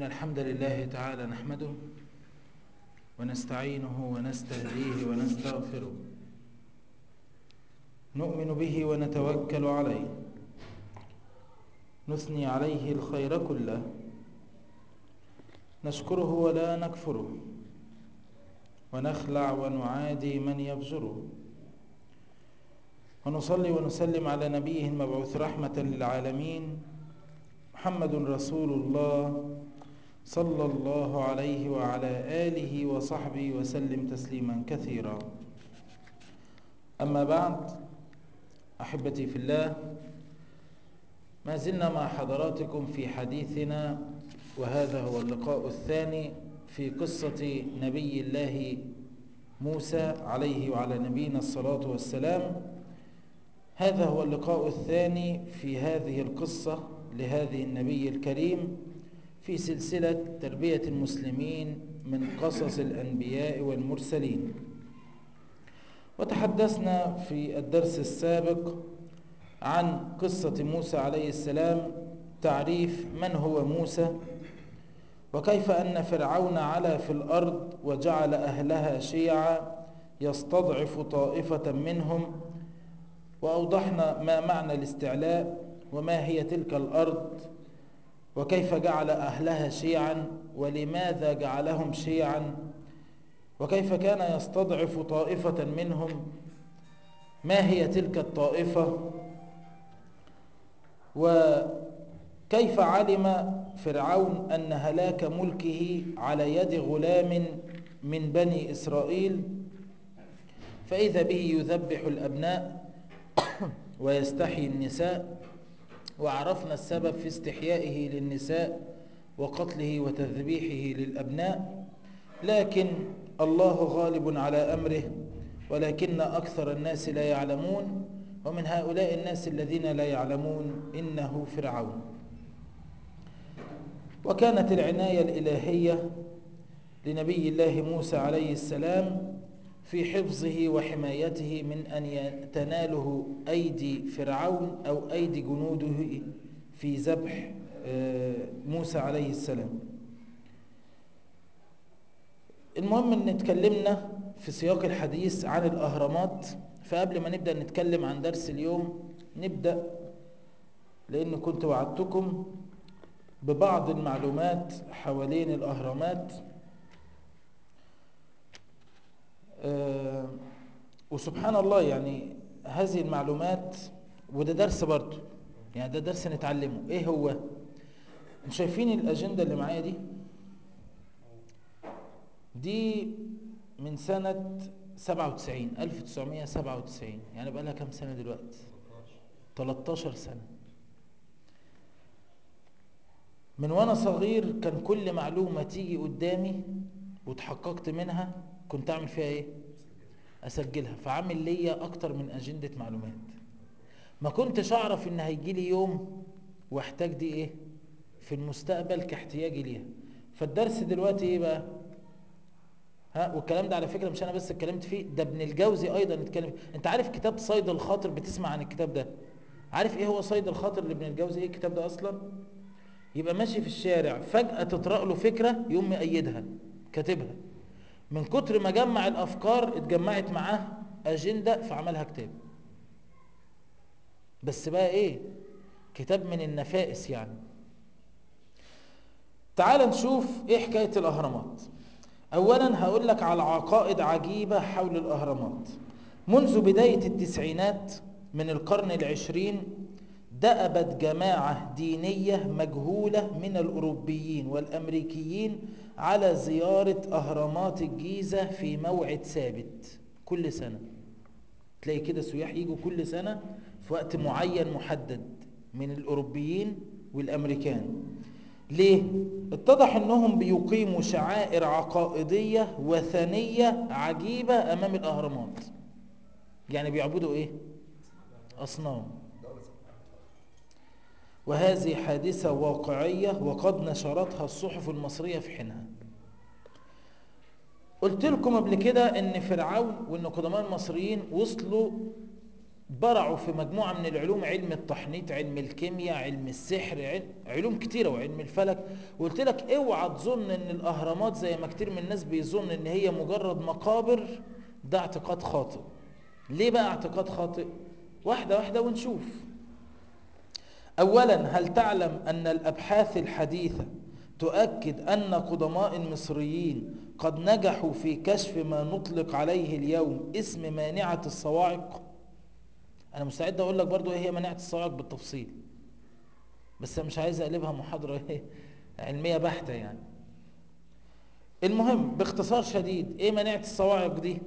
الحمد لله تعالى نحمده ونستعينه ونستهديه ونستغفره نؤمن به ونتوكل عليه نثني عليه الخير كله نشكره ولا نكفره ونخلع ونعادي من يفجره ونصلي ونسلم على نبيه المبعوث رحمة للعالمين محمد رسول الله صلى الله عليه وعلى آله وصحبه وسلم تسليما كثيرا أما بعد أحبتي في الله ما زلنا مع حضراتكم في حديثنا وهذا هو اللقاء الثاني في قصة نبي الله موسى عليه وعلى نبينا الصلاة والسلام هذا هو اللقاء الثاني في هذه القصة لهذه النبي الكريم في سلسلة تربية المسلمين من قصص الأنبياء والمرسلين وتحدثنا في الدرس السابق عن قصة موسى عليه السلام تعريف من هو موسى وكيف أن فرعون علا في الأرض وجعل أهلها شيعا يستضعف طائفة منهم وأوضحنا ما معنى الاستعلاء وما هي تلك الأرض وكيف جعل أهلها شيعا ولماذا جعلهم شيعا وكيف كان يستضعف طائفة منهم ما هي تلك الطائفة وكيف علم فرعون أن هلاك ملكه على يد غلام من بني إسرائيل فإذا به يذبح الأبناء ويستحيي النساء وعرفنا السبب في استحيائه للنساء وقتله وتذبيحه للأبناء لكن الله غالب على أمره ولكن أكثر الناس لا يعلمون ومن هؤلاء الناس الذين لا يعلمون إنه فرعون وكانت العناية الإلهية لنبي الله موسى عليه السلام في حفظه وحمايته من أن تناله أيدي فرعون أو أيدي جنوده في ذبح موسى عليه السلام المهم أن اتكلمنا في سياق الحديث عن الأهرامات فقبل ما نبدأ نتكلم عن درس اليوم نبدأ لأن كنت وعدتكم ببعض المعلومات حوالين الأهرامات أه وسبحان الله يعني هذه المعلومات وده درس برضه يعني ده درس نتعلمه ايه هو انتوا شايفين الاجنده اللي معايا دي دي من سنة 97 1997 يعني بقى لها كام سنة دلوقتي 13 سنة من وانا صغير كان كل معلومة تيجي قدامي وتحققت منها كنت اعمل فيها ايه اسجلها فعامل ليا اكتر من اجندة معلومات ما كنتش اعرف ان هيجي لي يوم واحتاج دي ايه في المستقبل كاحتياجي ليها فالدرس دلوقتي ايه بقى ها والكلام ده على فكره مش انا بس اتكلمت فيه ده ابن الجوزي ايضا اتكلم انت عارف كتاب صيد الخاطر بتسمع عن الكتاب ده عارف ايه هو صيد الخاطر لابن الجوزي ايه الكتاب ده اصلا يبقى ماشي في الشارع فجاه تطرق له فكره يقوم مأيدها كاتبها من كتر ما جمع الافكار اتجمعت معاه اجنده فعملها كتاب بس بقى ايه كتاب من النفائس يعني تعال نشوف ايه حكايه الاهرامات اولا هقول لك على عقائد عجيبه حول الاهرامات منذ بدايه التسعينات من القرن العشرين دأبت جماعة دينية مجهولة من الأوروبيين والأمريكيين على زيارة أهرامات الجيزة في موعد ثابت كل سنة تلاقي كده سياح يجوا كل سنة في وقت معين محدد من الأوروبيين والأمريكان ليه؟ اتضح أنهم بيقيموا شعائر عقائدية وثنية عجيبة أمام الأهرامات يعني بيعبدوا إيه؟ أصنام وهذه حادثة واقعية وقد نشرتها الصحف المصرية في حينها قلت لكم قبل كده ان فرعون وان قدماء المصريين وصلوا برعوا في مجموعة من العلوم علم التحنيط علم الكيمياء علم السحر علوم كتيرة وعلم الفلك وقلت لك اوعى تظن ان الاهرامات زي ما كتير من الناس بيظن ان هي مجرد مقابر ده اعتقاد خاطئ ليه بقى اعتقاد خاطئ واحدة واحدة ونشوف اولا هل تعلم ان الابحاث الحديثة تؤكد ان قدماء المصريين قد نجحوا في كشف ما نطلق عليه اليوم اسم مانعة الصواعق انا مستعد اقول لك برضو ايه هي مناعه الصواعق بالتفصيل بس انا مش عايز اقلبها محاضره ايه علميه بحته يعني المهم باختصار شديد ايه مناعه الصواعق دي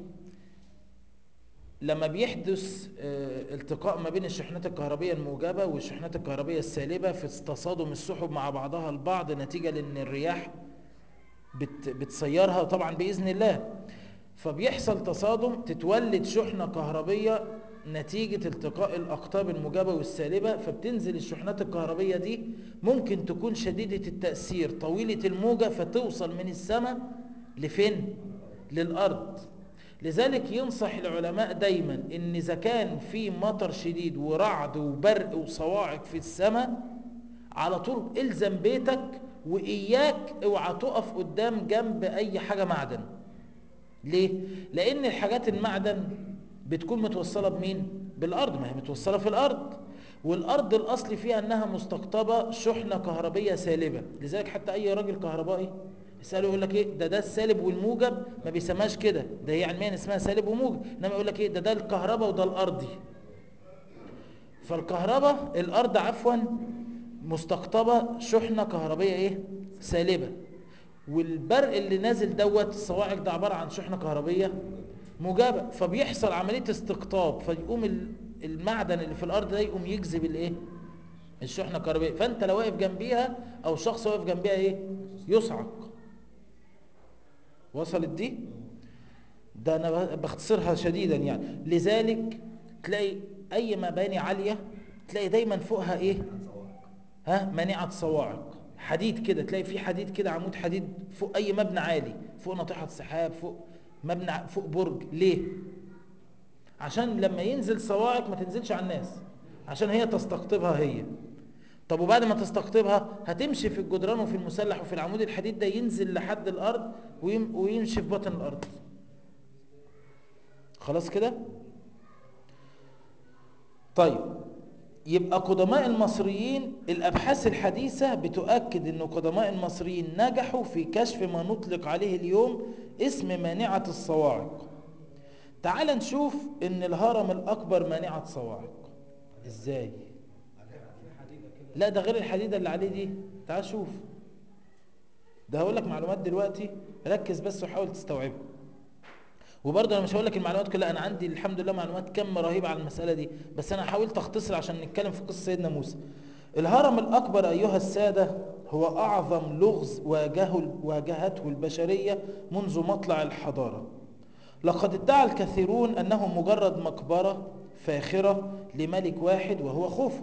لما بيحدث اه التقاء ما بين الشحنات الكهربيه الموجبه والشحنات الكهربيه السالبه في تصادم السحب مع بعضها البعض نتيجه لان الرياح بت بتسيرها طبعا باذن الله فبيحصل تصادم تتولد شحنه كهربيه نتيجة التقاء الأقطاب الموجبة والسالبة فبتنزل الشحنات الكهربية دي ممكن تكون شديدة التأثير طويلة الموجة فتوصل من السماء لفين؟ للأرض لذلك ينصح العلماء دايما ان إذا كان في مطر شديد ورعد وبرق وصواعق في السماء على طول الزم بيتك وإياك اوعى تقف قدام جنب أي حاجة معدن ليه؟ لأن الحاجات المعدن بتكون متوصلة بمين؟ بالأرض ما هي متوصلة في الأرض والأرض الأصل فيها أنها مستقطبة شحنة كهربية سالبة لذلك حتى أي راجل كهربائي يسأله يقول لك إيه ده ده السالب والموجب ما بيسماش كده ده هي علميا اسمها سالب وموجب إنما يقول لك إيه ده ده الكهرباء وده الأرضي فالكهرباء الأرض عفوا مستقطبة شحنة كهربية إيه؟ سالبة والبرق اللي نازل دوت الصواعق ده عبارة عن شحنة كهربية موجبة فبيحصل عملية استقطاب فيقوم المعدن اللي في الأرض ده يقوم يجذب الإيه؟ الشحنة الكهربائية فأنت لو واقف جنبيها أو شخص واقف جنبيها إيه؟ يصعق وصلت دي؟ ده أنا بختصرها شديدا يعني لذلك تلاقي أي مباني عالية تلاقي دايما فوقها إيه؟ ها مانعة صواعق حديد كده تلاقي في حديد كده عمود حديد فوق أي مبنى عالي فوق ناطحة سحاب فوق مبنى فوق برج ليه عشان لما ينزل صواعق ما تنزلش على الناس عشان هي تستقطبها هي طب وبعد ما تستقطبها هتمشي في الجدران وفي المسلح وفي العمود الحديد ده ينزل لحد الارض ويمشي في بطن الارض خلاص كده طيب يبقى قدماء المصريين الابحاث الحديثه بتؤكد ان قدماء المصريين نجحوا في كشف ما نطلق عليه اليوم اسم مانعه الصواعق تعال نشوف ان الهرم الاكبر مانعه صواعق ازاي لا ده غير الحديده اللي عليه دي تعال شوف ده هقول لك معلومات دلوقتي ركز بس وحاول تستوعبها وبرضه انا مش هقول لك المعلومات كلها انا عندي الحمد لله معلومات كم رهيبه على المساله دي بس انا حاولت اختصر عشان نتكلم في قصه سيدنا موسى الهرم الاكبر ايها الساده هو اعظم لغز واجهه واجهته البشريه منذ مطلع الحضاره لقد ادعى الكثيرون انه مجرد مقبره فاخره لملك واحد وهو خوفو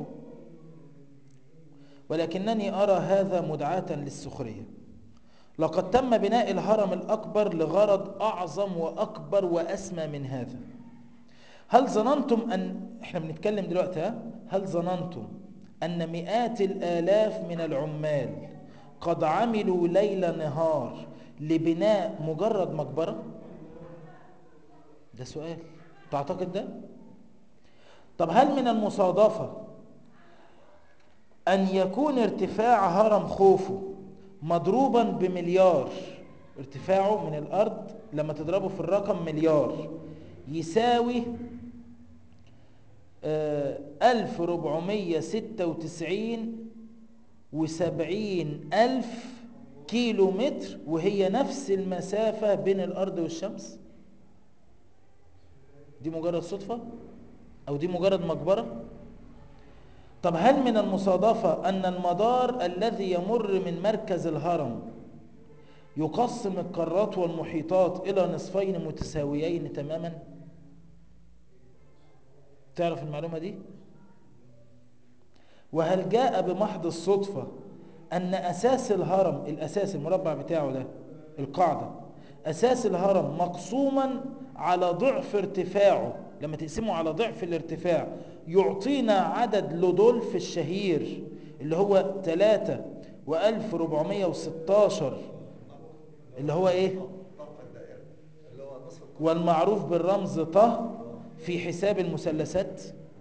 ولكنني ارى هذا مدعاه للسخريه لقد تم بناء الهرم الأكبر لغرض أعظم وأكبر وأسمى من هذا هل ظننتم أن إحنا بنتكلم دلوقتي ها؟ هل ظننتم أن مئات الآلاف من العمال قد عملوا ليل نهار لبناء مجرد مقبرة ده سؤال تعتقد ده طب هل من المصادفة أن يكون ارتفاع هرم خوفو مضروبا بمليار ارتفاعه من الأرض لما تضربه في الرقم مليار يساوي ألف ربعمية ستة وتسعين وسبعين ألف كيلو متر وهي نفس المسافة بين الأرض والشمس دي مجرد صدفة أو دي مجرد مقبرة طب هل من المصادفة أن المدار الذي يمر من مركز الهرم يقسم القارات والمحيطات إلى نصفين متساويين تماما تعرف المعلومة دي وهل جاء بمحض الصدفة أن أساس الهرم الأساس المربع بتاعه ده القاعدة أساس الهرم مقسوما على ضعف ارتفاعه لما تقسمه على ضعف الارتفاع يعطينا عدد لودولف الشهير اللي هو 3 و1416 اللي هو ايه والمعروف بالرمز ط في حساب المثلثات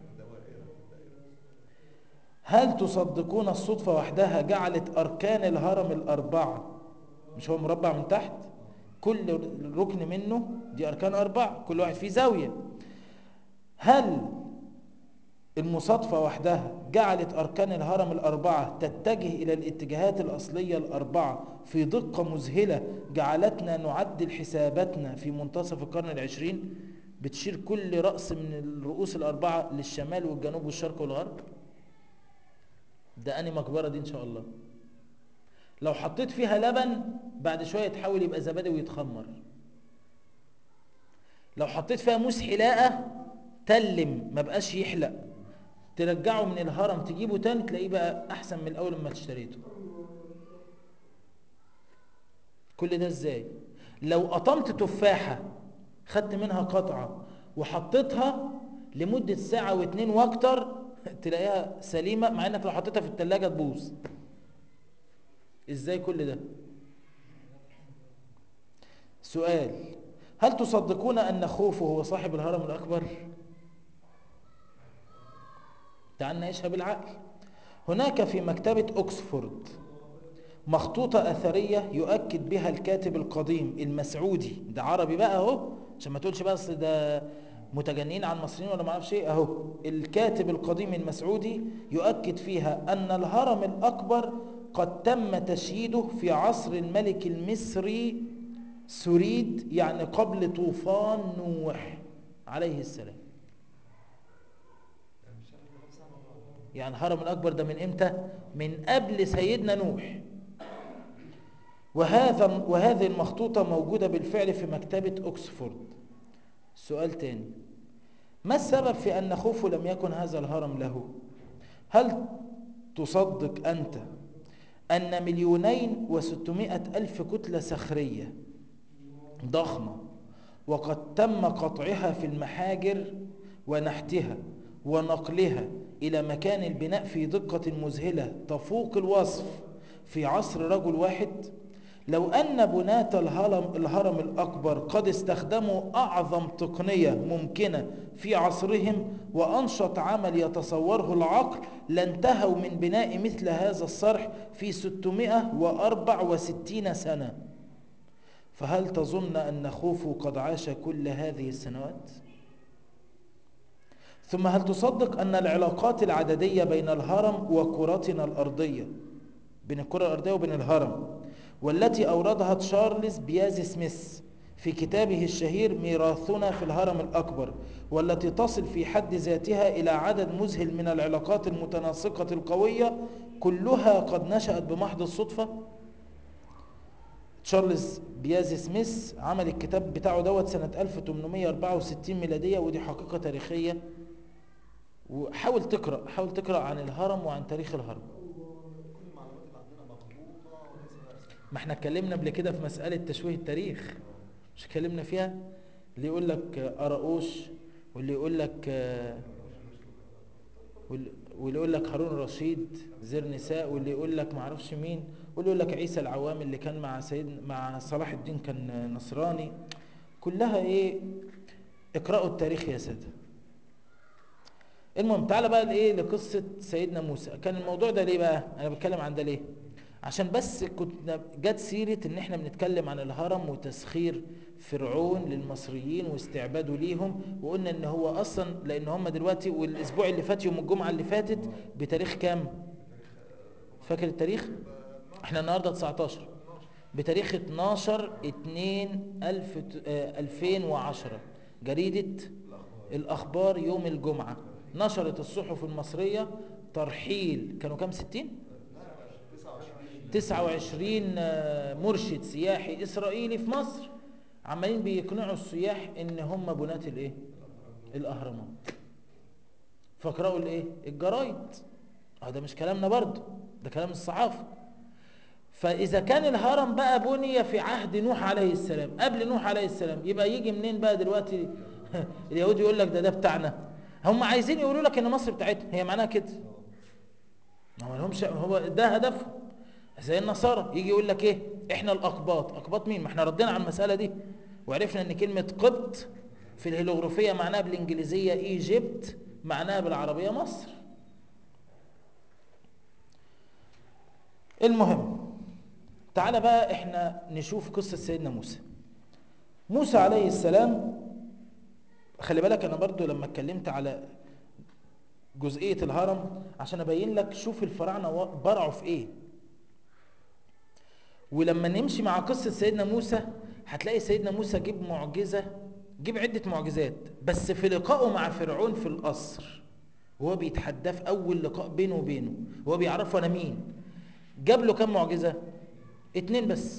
هل تصدقون الصدفة وحدها جعلت أركان الهرم الأربعة مش هو مربع من تحت كل ركن منه دي أركان أربعة كل واحد فيه زاوية هل المصادفة وحدها جعلت أركان الهرم الأربعة تتجه إلى الاتجاهات الأصلية الأربعة في دقة مذهلة جعلتنا نعدل حساباتنا في منتصف القرن العشرين بتشير كل رأس من الرؤوس الأربعة للشمال والجنوب والشرق والغرب ده أني مقبرة دي إن شاء الله لو حطيت فيها لبن بعد شوية يتحول يبقى زبادي ويتخمر لو حطيت فيها موس حلاقة تلم ما بقاش يحلق ترجعه من الهرم تجيبه تاني تلاقيه بقى احسن من الاول لما اشتريته كل ده ازاي لو قطمت تفاحة خدت منها قطعة وحطيتها لمدة ساعة واتنين واكتر تلاقيها سليمة مع انك لو حطيتها في التلاجة تبوظ ازاي كل ده سؤال هل تصدقون ان خوفو هو صاحب الهرم الاكبر تعال نعيشها بالعقل هناك في مكتبة أكسفورد مخطوطة أثرية يؤكد بها الكاتب القديم المسعودي ده عربي بقى اهو عشان ما تقولش بس ده متجنين عن مصريين ولا ما اعرفش ايه اهو الكاتب القديم المسعودي يؤكد فيها أن الهرم الأكبر قد تم تشييده في عصر الملك المصري سريد يعني قبل طوفان نوح عليه السلام يعني الهرم الأكبر ده من إمتى؟ من قبل سيدنا نوح وهذا وهذه المخطوطة موجودة بالفعل في مكتبة أكسفورد سؤال تاني ما السبب في أن خوفو لم يكن هذا الهرم له هل تصدق أنت أن مليونين وستمائة ألف كتلة صخرية ضخمة وقد تم قطعها في المحاجر ونحتها ونقلها إلى مكان البناء في دقة مذهلة تفوق الوصف في عصر رجل واحد لو أن بناة الهرم, الهرم الأكبر قد استخدموا أعظم تقنية ممكنة في عصرهم وأنشط عمل يتصوره العقل لانتهوا من بناء مثل هذا الصرح في 664 سنة فهل تظن أن خوفو قد عاش كل هذه السنوات؟ ثم هل تصدق أن العلاقات العددية بين الهرم وكرتنا الأرضية بين الكرة الأرضية وبين الهرم والتي أوردها تشارلز بيازي سميث في كتابه الشهير ميراثنا في الهرم الأكبر والتي تصل في حد ذاتها إلى عدد مذهل من العلاقات المتناسقة القوية كلها قد نشأت بمحض الصدفة تشارلز بيازي سميث عمل الكتاب بتاعه دوت سنة 1864 ميلادية ودي حقيقة تاريخية وحاول تقرأ حاول تقرأ عن الهرم وعن تاريخ الهرم ما احنا اتكلمنا قبل كده في مسألة تشويه التاريخ مش اتكلمنا فيها اللي يقول لك أراؤوش واللي يقول لك واللي يقول لك هارون الرشيد زير نساء واللي يقول لك معرفش مين واللي يقول لك عيسى العوام اللي كان مع سيد مع صلاح الدين كان نصراني كلها ايه اقرأوا التاريخ يا ساده المهم تعالى بقى لايه لقصه سيدنا موسى كان الموضوع ده ليه بقى انا بتكلم عن ده ليه عشان بس كنت جت سيره ان احنا بنتكلم عن الهرم وتسخير فرعون للمصريين واستعباده ليهم وقلنا ان هو اصلا لان هم دلوقتي والاسبوع اللي فات يوم الجمعه اللي فاتت بتاريخ كام فاكر التاريخ احنا النهارده 19 بتاريخ 12 2 2010 جريده الاخبار يوم الجمعه نشرت الصحف المصرية ترحيل كانوا كام ستين؟ تسعة وعشرين مرشد سياحي إسرائيلي في مصر عمالين بيقنعوا السياح إن هم بناة الإيه؟ الأهرامات فاقرأوا الإيه؟ الجرايد اه ده مش كلامنا برضه ده كلام الصحافة فإذا كان الهرم بقى بني في عهد نوح عليه السلام قبل نوح عليه السلام يبقى يجي منين بقى دلوقتي اليهود يقول لك ده ده بتاعنا هم عايزين يقولوا لك ان مصر بتاعتهم هي معناها كده ما لهمش هو ده هدفهم زي النصارى يجي يقول لك ايه احنا الاقباط اقباط مين ما احنا ردينا على المساله دي وعرفنا ان كلمه قبط في الهيروغليفيه معناها بالانجليزيه ايجيبت معناها بالعربيه مصر المهم تعالى بقى احنا نشوف قصه سيدنا موسى موسى عليه السلام خلي بالك انا برضو لما اتكلمت على جزئيه الهرم عشان ابين لك شوف الفراعنه برعوا في ايه ولما نمشي مع قصة سيدنا موسى هتلاقي سيدنا موسى جيب معجزة جيب عدة معجزات بس في لقائه مع فرعون في القصر وهو بيتحداه في أول لقاء بينه وبينه وهو بيعرفه أنا مين جاب له كم معجزة اتنين بس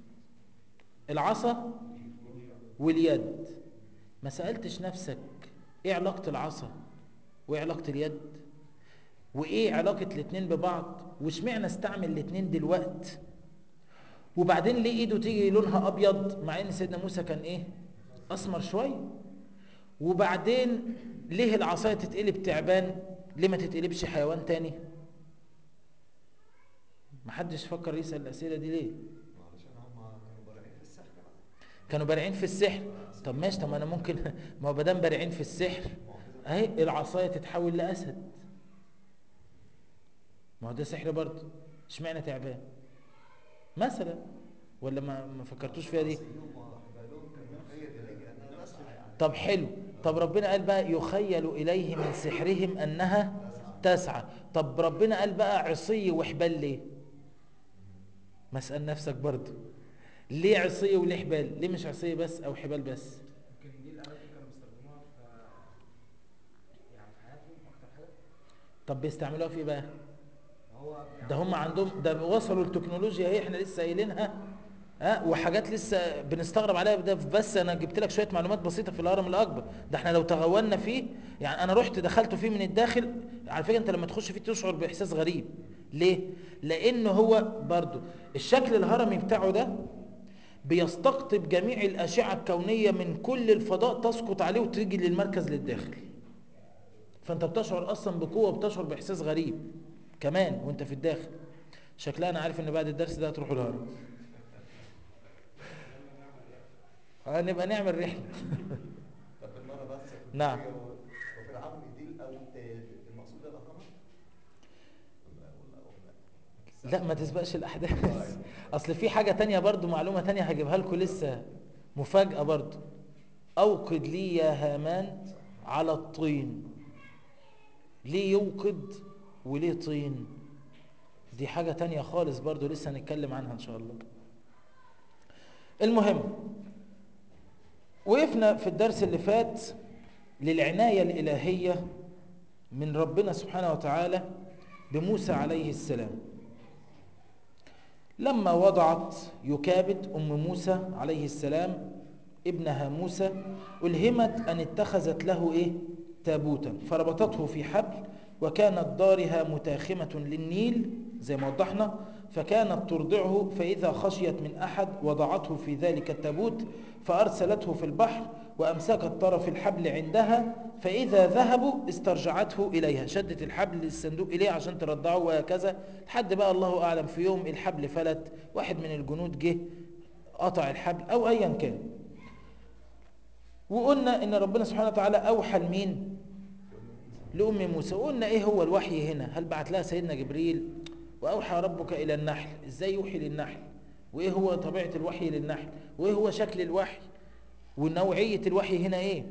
العصا واليد ما سألتش نفسك ايه علاقة العصا وايه علاقة اليد وايه علاقة الاتنين ببعض واشمعنى استعمل الاتنين دلوقتي وبعدين ليه ايده تيجي لونها ابيض مع ان سيدنا موسى كان ايه اسمر شويه وبعدين ليه العصايه تتقلب تعبان ليه ما تتقلبش حيوان تاني محدش فكر يسال الاسئله دي ليه كانوا بارعين في السحر طب ماشي طب انا ممكن ما هو بدام بارعين في السحر اهي العصايه تتحول لاسد ما هو ده سحر برضه اشمعنى تعبان مثلا ولا ما ما فكرتوش فيها دي طب حلو طب ربنا قال بقى يخيل اليه من سحرهم انها تسعى طب ربنا قال بقى عصي وحبال ليه ما اسال نفسك برضه ليه عصي وليه حبال ليه مش عصي بس او حبال بس ممكن دي الآلات اللي كانوا بيستخدموها في يعني في حياتهم أكتر حاجة طب بيستعملوها في ايه بقى هو ده هم عندهم ده وصلوا التكنولوجيا اهي احنا لسه قايلينها ها وحاجات لسه بنستغرب عليها ده بس انا جبت لك شويه معلومات بسيطه في الهرم الاكبر ده احنا لو تغولنا فيه يعني انا رحت دخلت فيه من الداخل على فكره انت لما تخش فيه تشعر باحساس غريب ليه لان هو برضو الشكل الهرمي بتاعه ده بيستقطب جميع الاشعه الكونيه من كل الفضاء تسقط عليه وتيجي للمركز للداخل فانت بتشعر اصلا بقوه بتشعر باحساس غريب كمان وانت في الداخل شكلها انا عارف ان بعد الدرس ده هتروحوا الهرم هنبقى نعمل رحله طب بالمره بس نعم. وفي العام دي او المقصود ده الاهرامات ولا ولا ولا لا ما تسبقش الاحداث اصل في حاجه تانية برضو معلومه تانية هجيبها لكم لسه مفاجاه برضو اوقد لي يا هامان على الطين ليه يوقد وليه طين دي حاجه تانية خالص برضو لسه هنتكلم عنها ان شاء الله المهم وقفنا في الدرس اللي فات للعنايه الالهيه من ربنا سبحانه وتعالى بموسى عليه السلام لما وضعت يكابد أم موسى عليه السلام ابنها موسى ألهمت أن اتخذت له إيه؟ تابوتا فربطته في حبل وكانت دارها متاخمة للنيل زي ما وضحنا فكانت ترضعه فإذا خشيت من أحد وضعته في ذلك التابوت فأرسلته في البحر وأمسكت طرف الحبل عندها فإذا ذهبوا استرجعته إليها شدت الحبل الصندوق إليه عشان ترضعه وهكذا لحد بقى الله أعلم في يوم الحبل فلت واحد من الجنود جه قطع الحبل أو أيا كان وقلنا إن ربنا سبحانه وتعالى أوحى لمين لأم موسى وقلنا إيه هو الوحي هنا هل بعت لها سيدنا جبريل وأوحى ربك إلى النحل إزاي يوحي للنحل وإيه هو طبيعة الوحي للنحل وإيه هو شكل الوحي ونوعية الوحي هنا إيه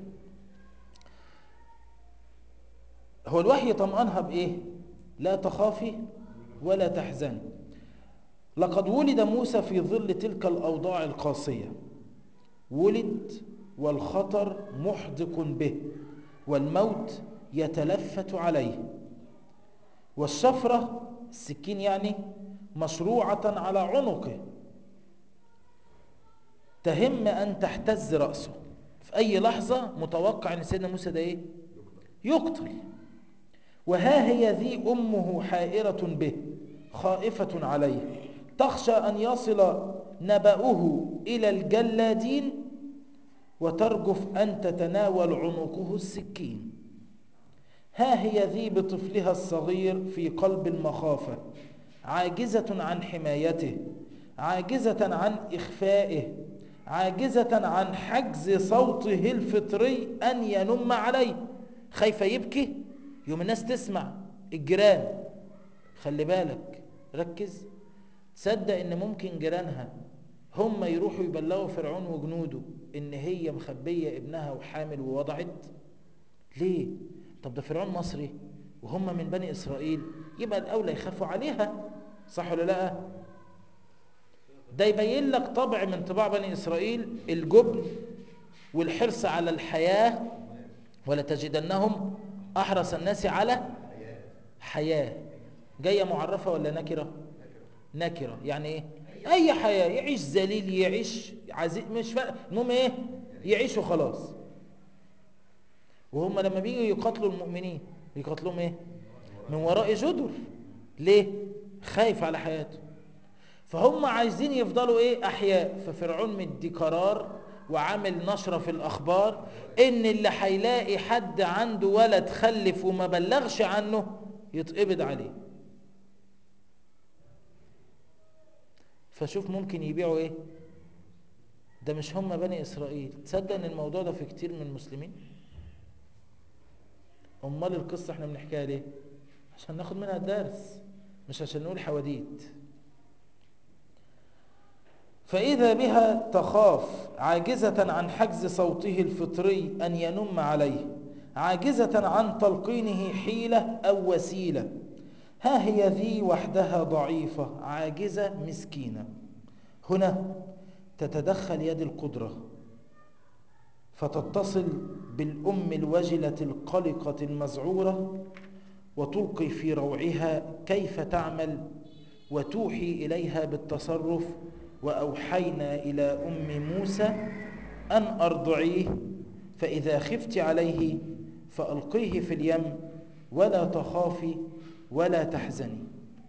هو الوحي طمأنها بإيه لا تخافي ولا تحزني لقد ولد موسى في ظل تلك الأوضاع القاسية ولد والخطر محدق به والموت يتلفت عليه والشفرة السكين يعني مشروعة على عنقه تهم أن تحتز رأسه في أي لحظة متوقع أن سيدنا موسى ده إيه؟ يقتل وها هي ذي أمه حائرة به خائفة عليه تخشى أن يصل نبأه إلى الجلادين وترجف أن تتناول عنقه السكين ها هي ذي بطفلها الصغير في قلب المخافة عاجزة عن حمايته عاجزة عن إخفائه عاجزة عن حجز صوته الفطري أن ينم عليه خايفة يبكي يوم الناس تسمع الجيران خلي بالك ركز تصدق ان ممكن جيرانها هم يروحوا يبلغوا فرعون وجنوده ان هي مخبية ابنها وحامل ووضعت ليه طب ده فرعون مصري وهم من بني اسرائيل يبقى الاولى يخافوا عليها صح ولا لا ده يبين لك طبع من طباع بني اسرائيل الجبن والحرص على الحياة ولا تجدنهم احرص الناس على حياة جاية معرفة ولا نكرة نكرة يعني ايه اي حياة يعيش ذليل يعيش عزيز مش فارق المهم ايه يعيش وخلاص وهم لما بيجوا يقاتلوا المؤمنين بيقاتلوهم ايه من وراء جدر ليه خايف على حياته فهم عايزين يفضلوا ايه احياء ففرعون مدي قرار وعامل نشرة في الاخبار ان اللي هيلاقي حد عنده ولد خلف وما بلغش عنه يتقبض عليه فشوف ممكن يبيعوا ايه ده مش هم بني اسرائيل تصدق ان الموضوع ده في كتير من المسلمين امال القصة احنا بنحكيها ليه عشان ناخد منها الدرس مش عشان نقول حواديت فإذا بها تخاف عاجزة عن حجز صوته الفطري أن ينم عليه عاجزة عن تلقينه حيلة أو وسيلة ها هي ذي وحدها ضعيفة عاجزة مسكينة هنا تتدخل يد القدرة فتتصل بالأم الوجلة القلقة المزعورة وتلقي في روعها كيف تعمل وتوحي إليها بالتصرف وأوحينا إلى أم موسى أن أرضعيه فإذا خفت عليه فألقيه في اليم ولا تخافي ولا تحزني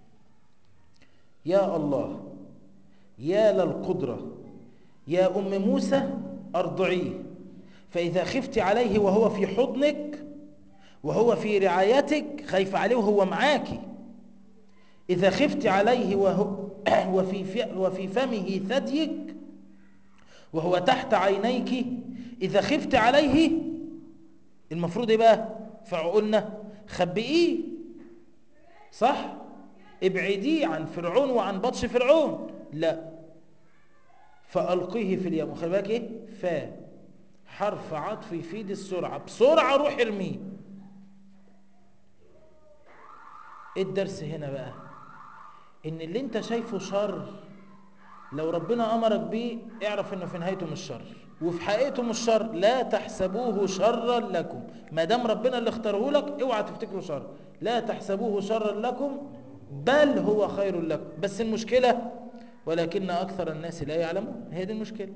يا الله يا للقدرة يا أم موسى أرضعيه فإذا خفت عليه وهو في حضنك وهو في رعايتك خايف عليه وهو معاكي إذا خفت عليه وهو وفي, وفي فمه ثديك وهو تحت عينيك إذا خفت عليه المفروض إيه بقى فعقولنا خبئيه صح ابعديه عن فرعون وعن بطش فرعون لا فألقيه في اليم وخلي بالك ايه فا حرف عطف يفيد السرعة بسرعة روح ارميه ايه الدرس هنا بقى ان اللي انت شايفه شر لو ربنا امرك بيه اعرف انه في نهايته مش شر وفي حقيقته مش شر لا تحسبوه شرا لكم ما دام ربنا اللي اختاره لك اوعى تفتكره شر لا تحسبوه شرا لكم بل هو خير لكم بس المشكلة ولكن أكثر الناس لا يعلمون هي دي المشكلة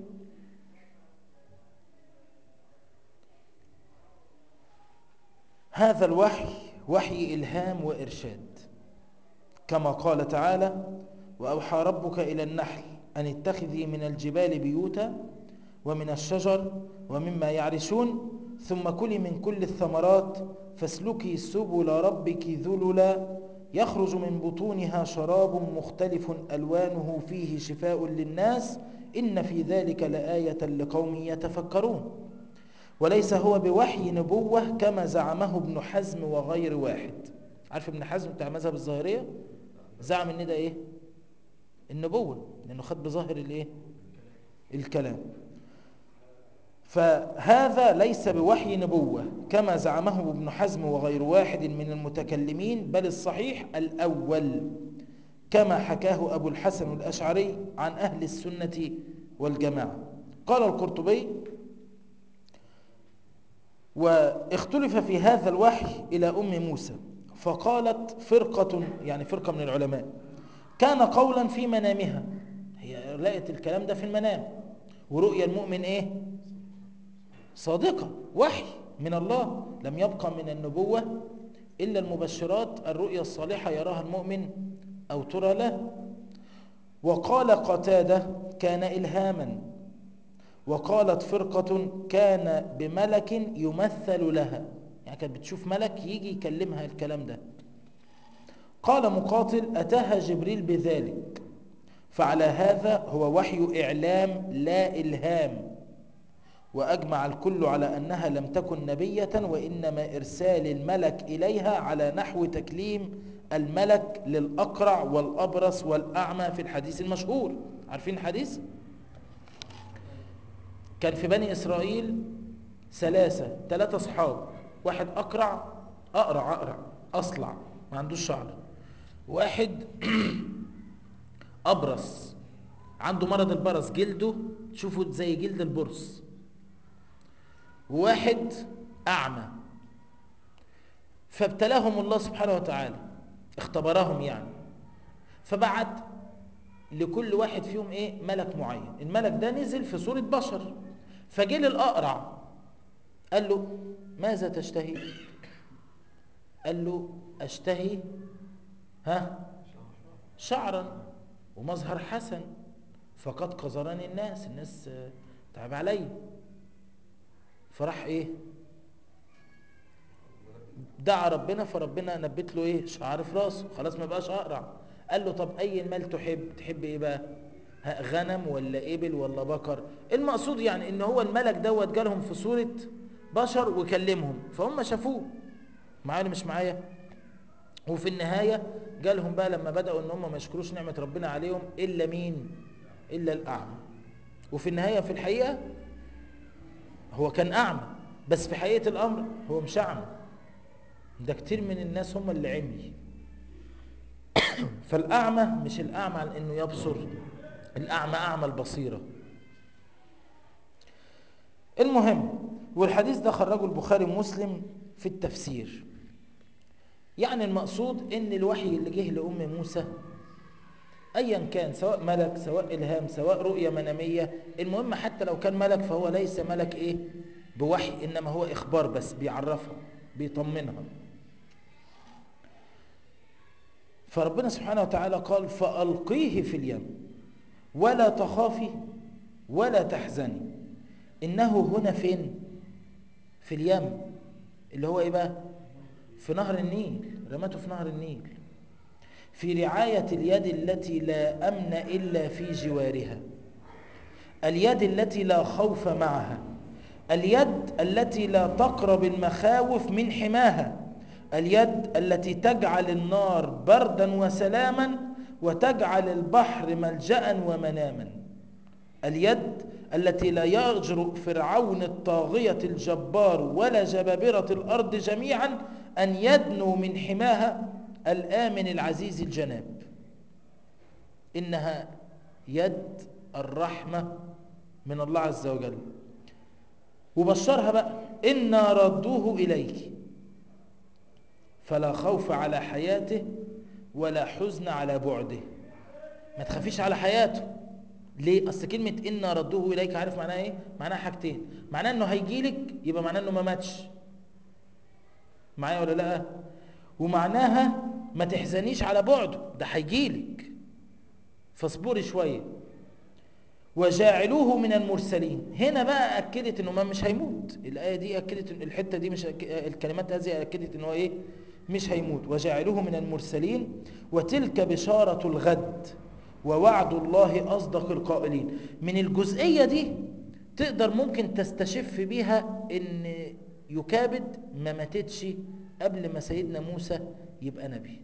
هذا الوحي وحي إلهام وإرشاد كما قال تعالى وأوحى ربك إلى النحل أن اتخذي من الجبال بيوتا ومن الشجر ومما يعرشون ثم كلي من كل الثمرات فاسلكي سبل ربك ذللا يخرج من بطونها شراب مختلف ألوانه فيه شفاء للناس إن في ذلك لآية لقوم يتفكرون وليس هو بوحي نبوة كما زعمه ابن حزم وغير واحد عارف ابن حزم بتاع مذهب الظاهرية زعم ان ده ايه النبوة لانه خد بظاهر الايه الكلام فهذا ليس بوحي نبوة كما زعمه ابن حزم وغير واحد من المتكلمين بل الصحيح الأول كما حكاه أبو الحسن الأشعري عن أهل السنة والجماعة قال القرطبي واختلف في هذا الوحي إلى أم موسى فقالت فرقة يعني فرقة من العلماء كان قولا في منامها هي لقت الكلام ده في المنام ورؤيا المؤمن ايه صادقة وحي من الله لم يبقى من النبوة إلا المبشرات الرؤيا الصالحة يراها المؤمن أو ترى له وقال قتادة كان إلهاما وقالت فرقة كان بملك يمثل لها يعني كانت بتشوف ملك يجي يكلمها الكلام ده قال مقاتل أتاها جبريل بذلك فعلى هذا هو وحي إعلام لا إلهام وأجمع الكل على أنها لم تكن نبية وإنما إرسال الملك إليها على نحو تكليم الملك للأقرع والأبرص والأعمى في الحديث المشهور عارفين الحديث؟ كان في بني إسرائيل ثلاثة ثلاثة أصحاب واحد أقرع أقرع أقرع أصلع ما عندوش شعر واحد أبرص عنده مرض البرص جلده شوفوا زي جلد البرص وواحد أعمى فابتلاهم الله سبحانه وتعالى اختبرهم يعني فبعت لكل واحد فيهم ايه ملك معين الملك ده نزل في صورة بشر فجه للأقرع قال له ماذا تشتهي قال له أشتهي ها شعرا ومظهر حسن فقد قذرني الناس الناس آه، تعب علي فراح ايه دعا ربنا فربنا نبت له ايه شعر في راسه خلاص ما بقاش اقرع قال له طب اي المال تحب تحب ايه بقى ها، غنم ولا ابل ولا بقر المقصود يعني ان هو الملك دوت جالهم في صورة بشر وكلمهم فهم شافوه معايا ولا مش معايا وفي النهاية جالهم بقى لما بدأوا ان هم ما يشكروش نعمة ربنا عليهم الا مين الا الاعمى وفي النهاية في الحقيقة هو كان اعمى بس في حقيقة الامر هو مش اعمى ده كتير من الناس هم اللي عمي فالاعمى مش الاعمى عن انه يبصر الاعمى اعمى البصيرة المهم والحديث ده خرجه البخاري ومسلم في التفسير يعني المقصود ان الوحي اللي جه لأم موسى ايا كان سواء ملك سواء الهام سواء رؤية منامية المهم حتى لو كان ملك فهو ليس ملك ايه بوحي انما هو اخبار بس بيعرفها بيطمنها فربنا سبحانه وتعالى قال فألقيه في اليم ولا تخافي ولا تحزني إنه هنا فين في اليم اللي هو إيه بقى في نهر النيل رمته في نهر النيل في رعاية اليد التي لا أمن إلا في جوارها اليد التي لا خوف معها اليد التي لا تقرب المخاوف من حماها اليد التي تجعل النار بردا وسلاما وتجعل البحر ملجأ ومناما اليد التي لا يجرؤ فرعون الطاغية الجبار ولا جبابرة الأرض جميعا أن يدنوا من حماها الآمن العزيز الجناب إنها يد الرحمة من الله عز وجل وبشرها بقى إنا ردوه إليك فلا خوف على حياته ولا حزن على بعده ما تخافيش على حياته ليه اصل كلمه انا ردوه اليك عارف معناها ايه معناها حاجتين معناها انه هيجيلك يبقى معناه انه ما ماتش معايا ولا لا ومعناها ما تحزنيش على بعده ده هيجيلك فاصبري شويه وجاعلوه من المرسلين هنا بقى اكدت انه ما مش هيموت الايه دي اكدت الحته دي مش أك... الكلمات هذه اكدت انه ايه مش هيموت وجعلوه من المرسلين وتلك بشارة الغد ووعد الله أصدق القائلين من الجزئية دي تقدر ممكن تستشف بيها ان يكابد ما ماتتش قبل ما سيدنا موسى يبقى نبي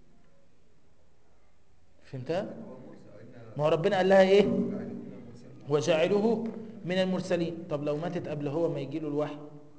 فهمتها؟ ما هو ربنا قال لها ايه وجعلوه من المرسلين طب لو ماتت قبل هو ما يجيله الوحي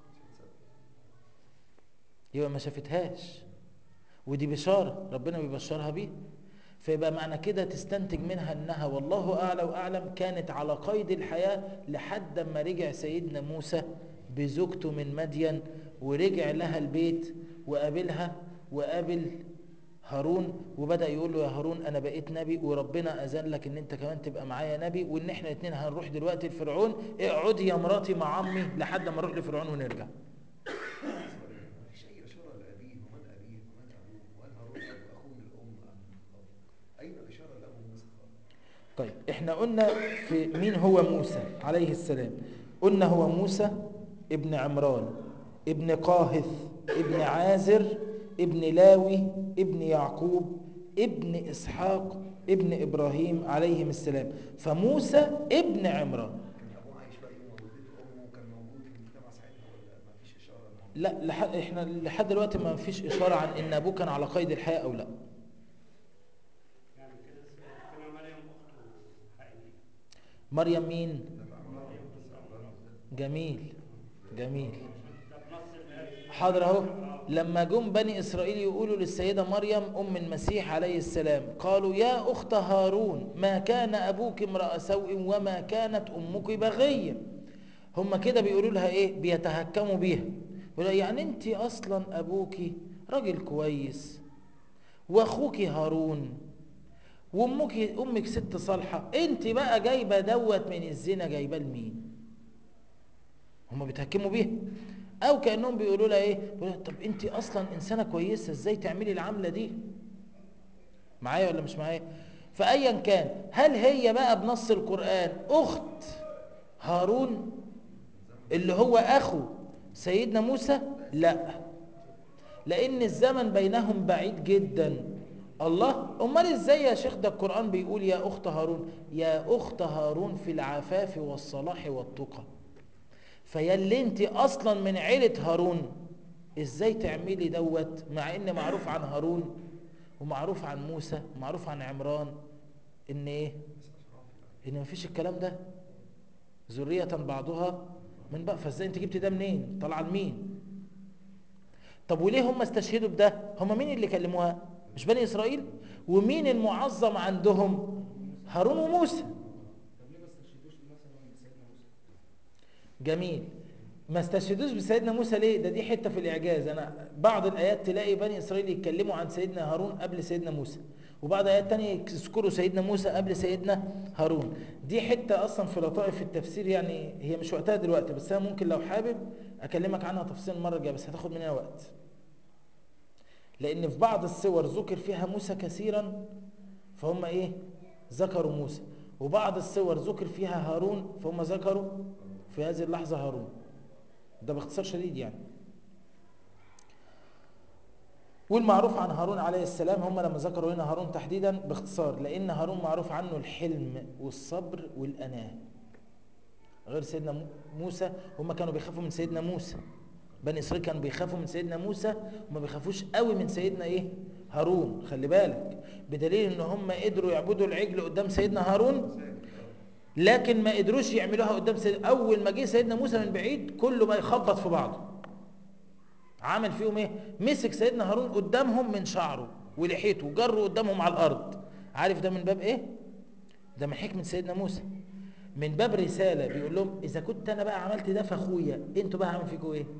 يبقى ما شافتهاش ودي بشارة ربنا بيبشرها بيه فيبقى معنى كده تستنتج منها انها والله اعلى واعلم كانت على قيد الحياة لحد ما رجع سيدنا موسى بزوجته من مدين ورجع لها البيت وقابلها وقابل هارون وبدأ يقول له يا هارون انا بقيت نبي وربنا اذن لك ان انت كمان تبقى معايا نبي وان احنا اتنين هنروح دلوقتي لفرعون اقعدي يا مراتي مع عمي لحد ما نروح لفرعون ونرجع مفيش أي إشارة لأبيه ومن أبيه ومن أبوه وهل هارون أبو أخوه من الأم أم من الأب أين الإشارة لأبو موسى خالص؟ طيب احنا قلنا في مين هو موسى عليه السلام قلنا هو موسى ابن عمران ابن قاهث ابن عازر ابن لاوي ابن يعقوب ابن اسحاق ابن ابراهيم عليهم السلام فموسى ابن عمران كان ابوه عايش بقى يوم ما ولدته امه كان موجود في المجتمع ساعتها ولا ما فيش اشاره إن هو- لا لحد احنا لحد دلوقتي ما فيش اشاره عن ان ابوه كان على قيد الحياه او لا يعني كده سيدنا مريم أخته حقيقية مريم مين جميل جميل ده بنص الآية حاضر اهو لما جم بني اسرائيل يقولوا للسيده مريم ام المسيح عليه السلام قالوا يا اخت هارون ما كان ابوك امرا سوء وما كانت امك بغيه هم كده بيقولوا لها ايه بيتهكموا بيها يقولوا يعني انت اصلا ابوك راجل كويس واخوك هارون وامك امك ست صالحه انت بقى جايبه دوت من الزنا جايبه لمين هم بيتهكموا بيها او كانهم بيقولوا لها ايه بيقولوا لها طب انت اصلا انسانه كويسه ازاي تعملي العمله دي معايا ولا مش معايا فايا كان هل هي بقى بنص القران اخت هارون اللي هو اخو سيدنا موسى لا لان الزمن بينهم بعيد جدا الله امال ازاي يا شيخ ده القران بيقول يا اخت هارون يا اخت هارون في العفاف والصلاح والتقى فيا اللي انت اصلا من عيله هارون ازاي تعملي دوت مع ان معروف عن هارون ومعروف عن موسى ومعروف عن عمران ان ايه ان مفيش الكلام ده ذريه بعضها من بقى فازاي انت جبت ده منين طالعه لمين طب وليه هم استشهدوا بده هم مين اللي كلموها مش بني اسرائيل ومين المعظم عندهم هارون وموسى طب ليه ما استشهدوش مثلا بسيدنا موسى؟ جميل ما استشهدوش بسيدنا موسى ليه ده دي حته في الاعجاز انا بعض الايات تلاقي بني اسرائيل يتكلموا عن سيدنا هارون قبل سيدنا موسى وبعض ايات تانية يذكروا سيدنا موسى قبل سيدنا هارون دي حته اصلا في لطائف التفسير يعني هي مش وقتها دلوقتي بس انا ممكن لو حابب اكلمك عنها تفصيل المره الجايه بس هتاخد مننا وقت لان في بعض الصور ذكر فيها موسى كثيرا فهم ايه ذكروا موسى وبعض الصور ذكر فيها هارون فهم ذكروا في هذه اللحظة هارون ده باختصار شديد يعني والمعروف عن هارون عليه السلام هم لما ذكروا هنا هارون تحديدا باختصار لأن هارون معروف عنه الحلم والصبر والأناة غير سيدنا مو- موسى هم كانوا بيخافوا من سيدنا موسى بني إسرائيل كانوا بيخافوا من سيدنا موسى وما بيخافوش قوي من سيدنا إيه هارون خلي بالك بدليل ان هم قدروا يعبدوا العجل قدام سيدنا هارون لكن ما قدروش يعملوها قدام سيد اول ما جه سيدنا موسى من بعيد كله بقى يخبط في بعضه عمل فيهم ايه مسك سيدنا هارون قدامهم من شعره ولحيته وجره قدامهم على الارض عارف ده من باب ايه ده من حكمه سيدنا موسى من باب رساله بيقول لهم اذا كنت انا بقى عملت ده في اخويا انتوا بقى هعمل فيكم ايه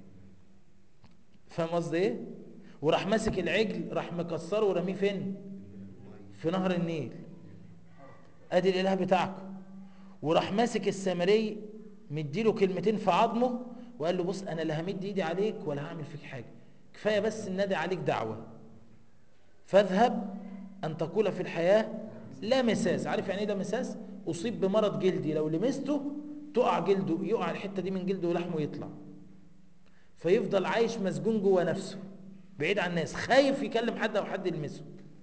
فاهم قصدي ايه وراح ماسك العجل راح مكسره ورميه فين في نهر النيل ادي الاله بتاعكم وراح ماسك السامري مديله كلمتين في عظمه وقال له بص انا لا همد ايدي عليك ولا هعمل فيك حاجه كفايه بس ان ادي عليك دعوه فاذهب ان تقول في الحياه لا مساس عارف يعني ايه ده مساس اصيب بمرض جلدي لو لمسته تقع جلده يقع الحته دي من جلده ولحمه يطلع فيفضل عايش مسجون جوه نفسه بعيد عن الناس خايف يكلم حد او حد يلمسه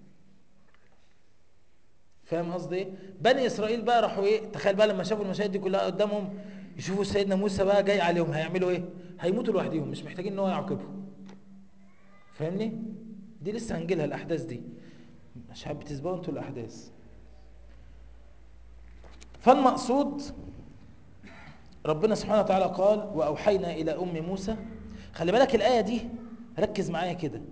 فاهم قصدي ايه بني اسرائيل بقى راحوا ايه تخيل بقى لما شافوا المشاهد دي كلها قدامهم يشوفوا سيدنا موسى بقى جاي عليهم هيعملوا ايه هيموتوا لوحدهم مش محتاجين ان هو يعاقبهم فاهمني دي لسه هنجيلها الاحداث دي مش حابب تسبقوا انتوا الاحداث فالمقصود ربنا سبحانه وتعالى قال واوحينا الى ام موسى خلي بالك الايه دي ركز معايا كده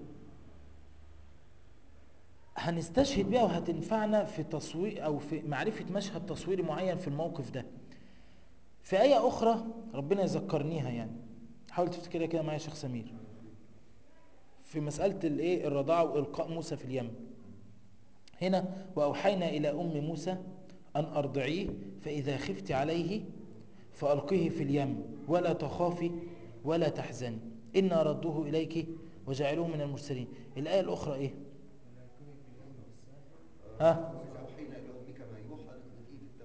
هنستشهد بيها وهتنفعنا في تصوير او في معرفه مشهد تصويري معين في الموقف ده في ايه اخرى ربنا يذكرنيها يعني حاول تفتكرها كده معايا يا شيخ سمير في مساله الايه الرضاعه والقاء موسى في اليم هنا واوحينا الى ام موسى ان ارضعيه فاذا خفت عليه فالقيه في اليم ولا تخافي ولا تحزني انا ردوه اليك وجعلوه من المرسلين الايه الاخرى ايه ها وإذا أوحينا إلى أمك ما يوحى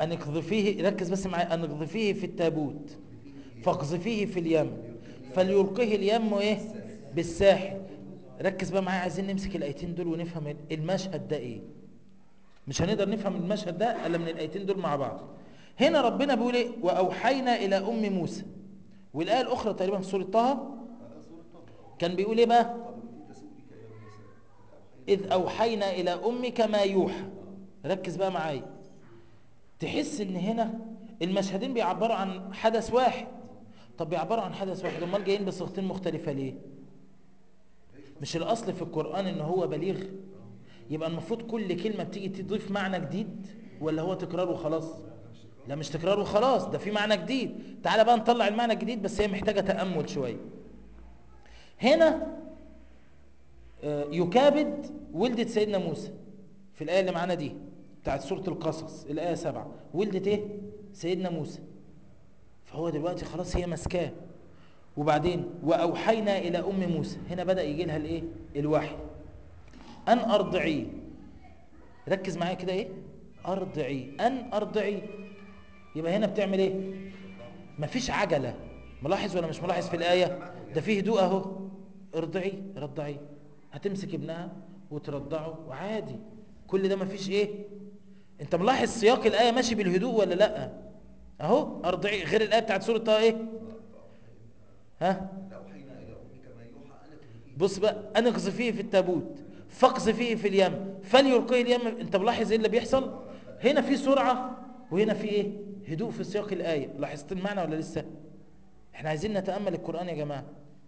أن اقذفيه ركز بس معايا أن اقذفيه في التابوت فاقذفيه في اليم فليلقيه اليم إيه بالساحل ركز بقى معايا عايزين نمسك الآيتين دول ونفهم المشهد ده إيه مش هنقدر نفهم المشهد ده إلا من الآيتين دول مع بعض هنا ربنا بيقول إيه وأوحينا إلى أم موسى والآية الأخرى تقريبا في سورة طه هذا سورة طه كان بيقول إيه بقى قالوا إن تسؤلك يا موسى إذ أوحينا إلى أمك ما يوحى ركز بقى معايا تحس إن هنا المشهدين بيعبروا عن حدث واحد طب بيعبروا عن حدث واحد امال جايين بصيغتين مختلفة ليه مش الأصل في القرآن إن هو بليغ يبقى المفروض كل كلمة بتيجي تضيف معنى جديد ولا هو تكرار وخلاص لا مش تكرار وخلاص ده في معنى جديد تعالى بقى نطلع المعنى الجديد بس هي محتاجة تأمل شوية هنا آه، يكابد ولدت سيدنا موسى في الآية اللي معانا دي بتاعت سورة القصص الآية سبعة ولدت ايه سيدنا موسى فهو دلوقتي خلاص هي مسكاه وبعدين وأوحينا إلى أم موسى هنا بدأ يجي لها الايه الوحي أن أرضعيه ركز معايا كده ايه أرضعيه أن أرضعيه يبقى هنا بتعمل ايه مفيش عجلة ملاحظ ولا مش ملاحظ في الآية ده فيه هدوء اهو ارضعيه رضعيه هتمسك ابنها وترضعه وعادي كل ده مفيش ايه انت ملاحظ سياق الآية ماشي بالهدوء ولا لا اهو ارضعيه غير الآية بتاعت سورة طه ايه ها لأوحينا إلى أمك ما يوحى أن اقذفيه بص بقى أن اقذفيه في التابوت فاقذفيه في اليم فليلقيه اليم انت ملاحظ ايه اللي بيحصل هنا في سرعة وهنا في ايه هدوء في سياق الآية لاحظت المعنى ولا لسه احنا عايزين نتأمل القرآن يا جماعة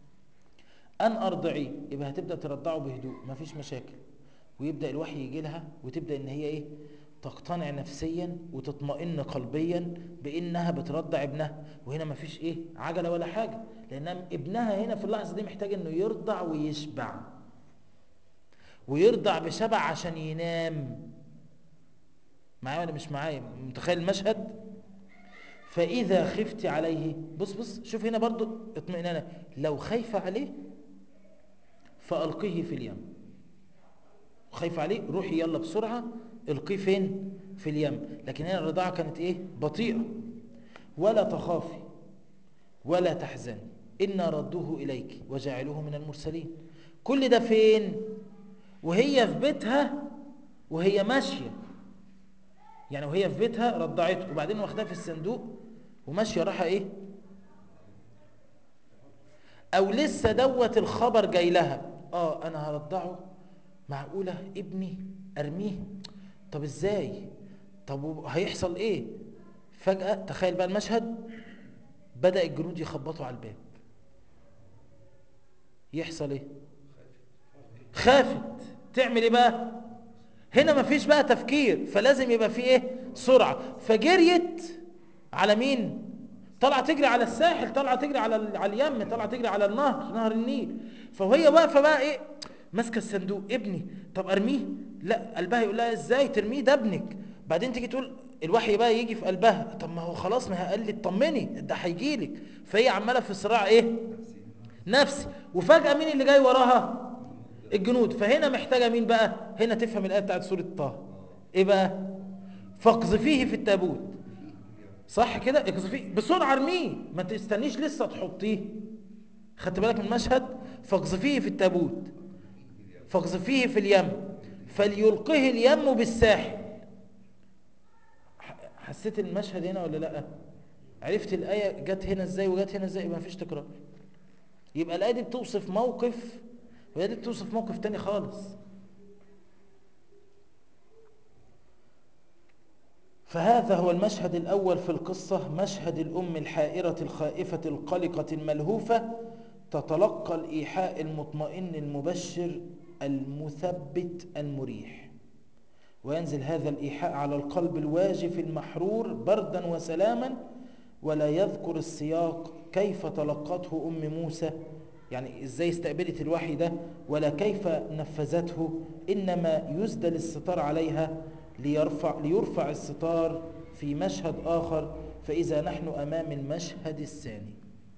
أن أرضعيه يبقى هتبدأ ترضعه بهدوء مفيش مشاكل ويبدأ الوحي يجي لها وتبدأ ان هي ايه تقتنع نفسيا وتطمئن قلبيا بانها بترضع ابنها وهنا مفيش ايه عجله ولا حاجه لان ابنها هنا في اللحظه دي محتاج انه يرضع ويشبع ويرضع بشبع عشان ينام معايا ولا مش معايا متخيل المشهد فاذا خفت عليه بص بص شوف هنا برضو اطمئنانا لو خايفه عليه فالقيه في اليم خايف عليه روحي يلا بسرعة القيه فين في اليم لكن هنا الرضاعة كانت ايه بطيئة ولا تخافي ولا تحزني إنا ردوه إليك وجعلوه من المرسلين كل ده فين وهي في بيتها وهي ماشية يعني وهي في بيتها رضعته وبعدين واخدها في الصندوق وماشية راحة ايه او لسه دوت الخبر جاي لها اه انا هرضعه معقولة ابني ارميه طب ازاي طب هيحصل ايه فجأة تخيل بقى المشهد بدأ الجنود يخبطوا على الباب يحصل ايه خافت تعمل ايه بقى هنا مفيش بقى تفكير فلازم يبقى فيه ايه سرعة فجريت على مين طلع تجري على الساحل طلع تجري على ال- على اليم طلع تجري على النهر نهر النيل فوهي واقفه بقى ايه ماسكه الصندوق ابني طب ارميه لا قلبها يقول لها ازاي ترميه ده ابنك بعدين تيجي تقول الوحي بقى يجي في قلبها طب ما هو خلاص ما قال لي اطمني ده هيجي لك فهي عماله في صراع ايه نفسي وفجاه مين اللي جاي وراها الجنود فهنا محتاجه مين بقى هنا تفهم الايه بتاعت سوره طه ايه بقى فاقذفيه في التابوت صح كده اقذفيه بسرعه ارميه ما تستنيش لسه تحطيه خدت بالك من المشهد فاقذفيه في التابوت فاقذفيه في اليم فليلقه اليم بالساحل ح- حسيت المشهد هنا ولا لا عرفت الايه جت هنا ازاي وجت هنا ازاي يبقى مفيش تكرار يبقى الايه دي بتوصف موقف وهي دي بتوصف موقف تاني خالص فهذا هو المشهد الأول في القصة مشهد الأم الحائرة الخائفة القلقة الملهوفة تتلقى الإيحاء المطمئن المبشر المثبت المريح وينزل هذا الإيحاء على القلب الواجف المحرور بردا وسلاما ولا يذكر السياق كيف تلقته أم موسى يعني إزاي استقبلت الوحي ده ولا كيف نفذته إنما يسدل الستار عليها ليرفع, ليرفع الستار في مشهد آخر فإذا نحن أمام المشهد الثاني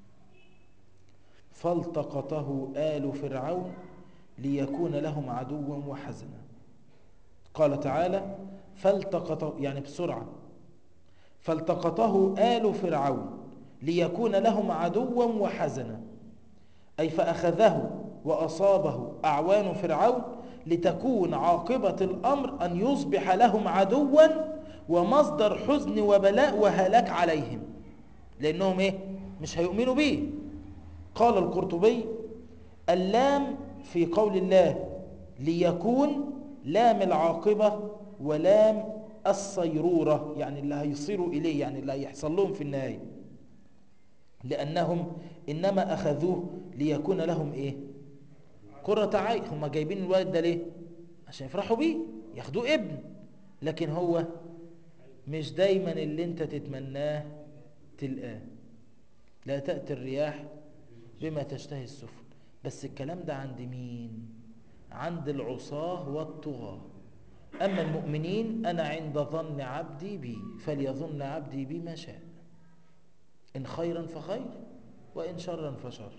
فالتقطه آل فرعون ليكون لهم عدوا وحزنا قال تعالى فالتقطه يعني بسرعة فالتقطه آل فرعون ليكون لهم عدوا وحزنا أي فأخذه وأصابه أعوان فرعون لتكون عاقبة الأمر أن يصبح لهم عدوا ومصدر حزن وبلاء وهلاك عليهم لأنهم إيه؟ مش هيؤمنوا به قال القرطبي اللام في قول الله ليكون لام العاقبة ولام الصيرورة يعني اللي هيصيروا إليه يعني اللي هيحصل لهم في النهاية لأنهم إنما أخذوه ليكون لهم إيه قرة عين هم جايبين الولد ده ليه عشان يفرحوا بيه ياخدوه ابن لكن هو مش دايما اللي انت تتمناه تلقاه لا تأتي الرياح بما تشتهي السفن بس الكلام ده عند مين عند العصاة والطغاة أما المؤمنين أنا عند ظن عبدي بي فليظن عبدي بي ما شاء إن خيرا فخير وإن شرا فشر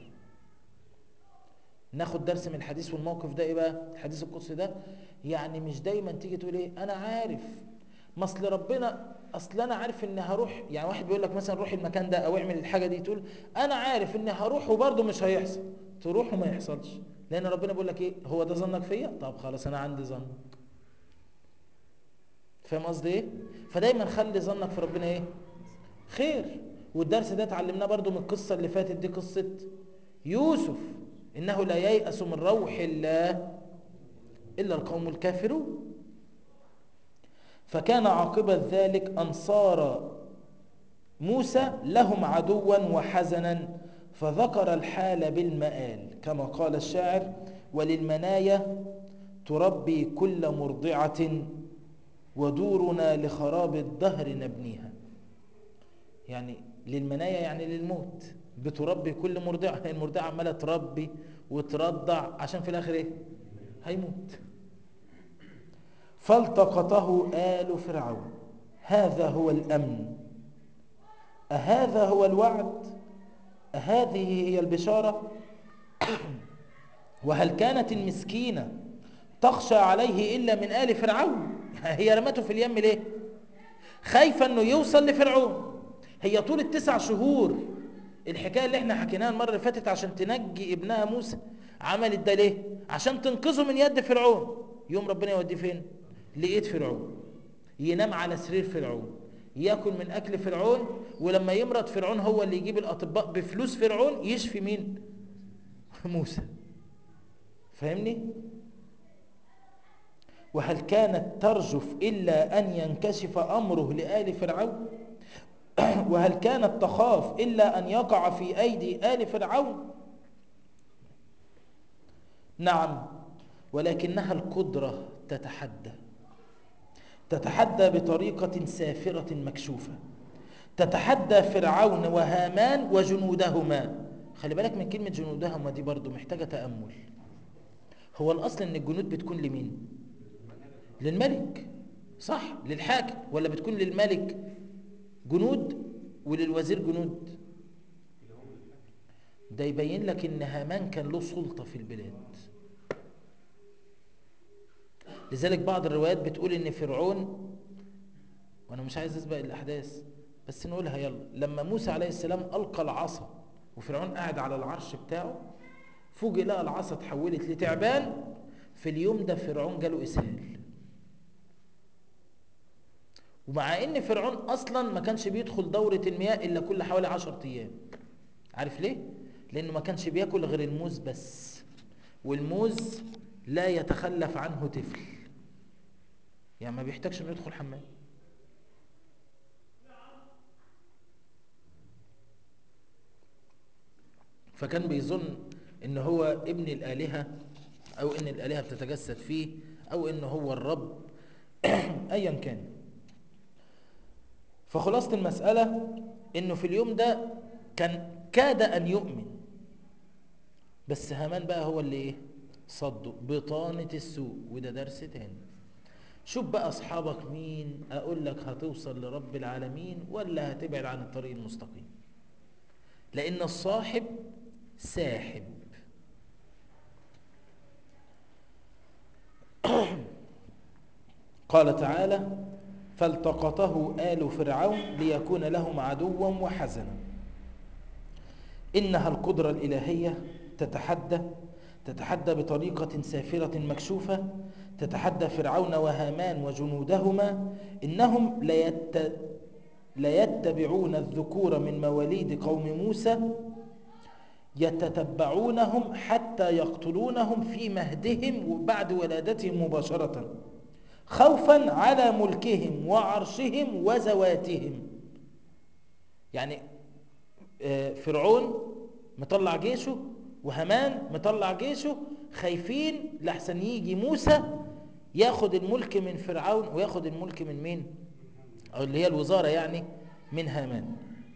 ناخد درس من الحديث والموقف ده ايه بقى الحديث القدسي ده يعني مش دايما تيجي تقول ايه انا عارف ما اصل ربنا اصل انا عارف ان هروح يعني واحد بيقول لك مثلا روح المكان ده او اعمل الحاجه دي تقول انا عارف ان هروح وبرضه مش هيحصل تروح وما يحصلش لان ربنا بيقول لك ايه هو ده ظنك فيا طب خلاص انا عندي ظن فاهم قصدي ايه فدايما خلي ظنك في ربنا ايه خير والدرس ده اتعلمناه برضو من القصه اللي فاتت دي قصه يوسف انه لا ييأس من روح الله الا القوم الكافرون فكان عاقبة ذلك أن صار موسى لهم عدوا وحزنا فذكر الحال بالمآل كما قال الشاعر وللمنايا تربي كل مرضعة ودورنا لخراب الدهر نبنيها يعني للمنايا يعني للموت بتربي كل مرضعة هي المرضعة عمالة تربي وترضع عشان في الآخر ايه هيموت فالتقطه آل فرعون هذا هو الأمن أهذا هو الوعد أهذه هي البشارة وهل كانت المسكينة تخشى عليه إلا من آل فرعون هي رمته في اليم ليه خايفة أنه يوصل لفرعون هي طول التسع شهور الحكاية اللي احنا حكيناها المرة اللي فاتت عشان تنجي ابنها موسى عملت ده ليه عشان تنقذه من يد فرعون يوم ربنا يوديه فين لقيت فرعون ينام على سرير فرعون ياكل من اكل فرعون ولما يمرض فرعون هو اللي يجيب الاطباء بفلوس فرعون يشفي مين موسى فاهمني وهل كانت ترجف الا ان ينكشف امره لآل فرعون وهل كانت تخاف الا ان يقع في ايدي آل فرعون نعم ولكنها القدرة تتحدى تتحدى بطريقة سافرة مكشوفة تتحدى فرعون وهامان وجنودهما خلي بالك من كلمة جنودهما دي برضو محتاجة تأمل هو الأصل أن الجنود بتكون لمين للملك صح للحاكم ولا بتكون للملك جنود وللوزير جنود ده يبين لك ان هامان كان له سلطة في البلاد لذلك بعض الروايات بتقول ان فرعون وانا مش عايز اسبق الاحداث بس نقولها يلا لما موسى عليه السلام القى العصا وفرعون قاعد على العرش بتاعه فوجئ لقى العصا اتحولت لتعبان في اليوم ده فرعون جاله اسهال ومع ان فرعون اصلا ما كانش بيدخل دورة المياه الا كل حوالي عشر ايام عارف ليه لانه ما كانش بياكل غير الموز بس والموز لا يتخلف عنه طفل يعني ما بيحتاجش انه يدخل حمام فكان بيظن ان هو ابن الالهه او ان الالهه بتتجسد فيه او ان هو الرب ايا كان فخلاصه المساله انه في اليوم ده كان كاد ان يؤمن بس هامان بقى هو اللي ايه صده بطانة السوء وده درس تاني شوف بقى اصحابك مين اقول لك هتوصل لرب العالمين ولا هتبعد عن الطريق المستقيم لان الصاحب ساحب قال تعالى فالتقطه آل فرعون ليكون لهم عدوا وحزنا إنها القدرة الإلهية تتحدى تتحدى بطريقة سافرة مكشوفة تتحدى فرعون وهامان وجنودهما إنهم ليت ليتبعون الذكور من مواليد قوم موسى يتتبعونهم حتى يقتلونهم في مهدهم وبعد ولادتهم مباشرة خوفا على ملكهم وعرشهم وزواتهم يعني آه، فرعون مطلع جيشه وهامان مطلع جيشه خايفين لحسن يجي موسى ياخد الملك من فرعون وياخد الملك من مين أو اللي هي الوزارة يعني من هامان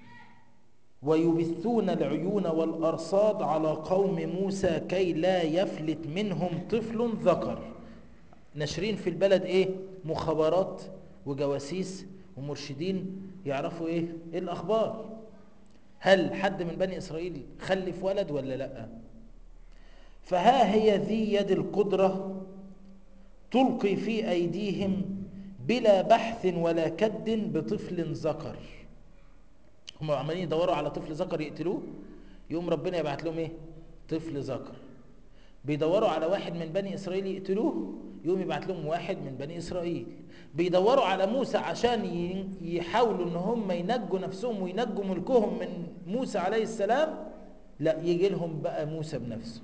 ويبثون العيون والأرصاد على قوم موسى كي لا يفلت منهم طفل ذكر ناشرين في البلد ايه مخابرات وجواسيس ومرشدين يعرفوا ايه ايه الاخبار هل حد من بني اسرائيل خلف ولد ولا لا فها هي ذي يد القدرة تلقي في ايديهم بلا بحث ولا كد بطفل ذكر هم عمالين يدوروا على طفل ذكر يقتلوه يقوم ربنا يبعت لهم ايه طفل ذكر بيدوروا على واحد من بني اسرائيل يقتلوه يقوم يبعت لهم واحد من بني اسرائيل بيدوروا على موسى عشان ي- يحاولوا ان هم ينجوا نفسهم وينجوا ملكهم من موسى عليه السلام لا يجي لهم بقى موسى بنفسه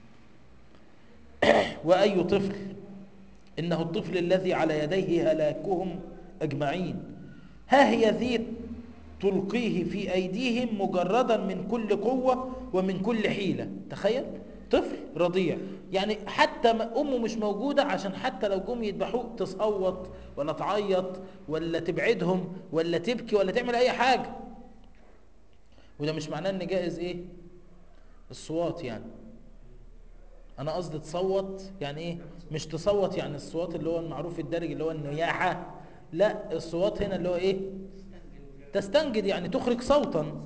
واي طفل انه الطفل الذي على يديه هلاكهم اجمعين ها هي ذي تلقيه في ايديهم مجردا من كل قوه ومن كل حيله تخيل طفل رضيع يعني حتى ما امه مش موجوده عشان حتى لو جم يذبحوه تصوت ولا تعيط ولا تبعدهم ولا تبكي ولا تعمل اي حاجه وده مش معناه ان جائز ايه الصوات يعني انا قصدي تصوت يعني ايه مش تصوت يعني الصوات اللي هو المعروف الدارج اللي هو النياحه لا الصوات هنا اللي هو ايه تستنجد يعني تخرج صوتا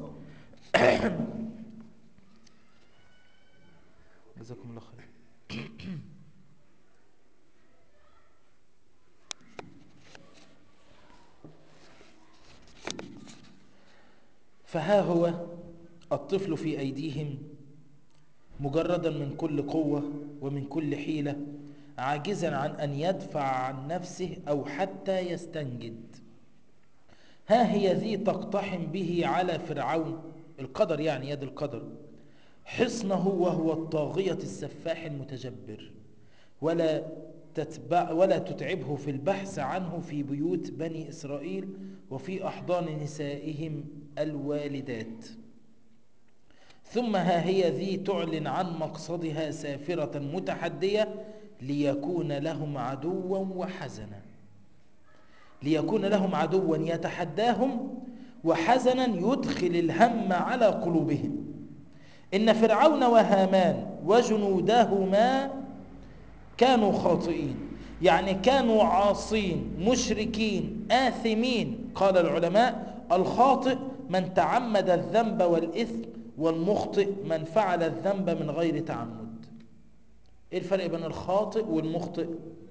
جزاكم الله خير فها هو الطفل في أيديهم مجردا من كل قوة ومن كل حيلة عاجزا عن أن يدفع عن نفسه أو حتى يستنجد ها هي ذي تقتحم به على فرعون القدر يعني يد القدر حصنه وهو الطاغية السفاح المتجبر ولا تتبع ولا تتعبه في البحث عنه في بيوت بني إسرائيل وفي أحضان نسائهم الوالدات ثم ها هي ذي تعلن عن مقصدها سافرة متحدية ليكون لهم عدوا وحزنا ليكون لهم عدوا يتحداهم وحزنا يدخل الهم على قلوبهم إن فرعون وهامان وجنودهما كانوا خاطئين يعني كانوا عاصين مشركين آثمين قال العلماء الخاطئ من تعمد الذنب والإثم والمخطئ من فعل الذنب من غير تعمد ايه الفرق بين الخاطئ والمخطئ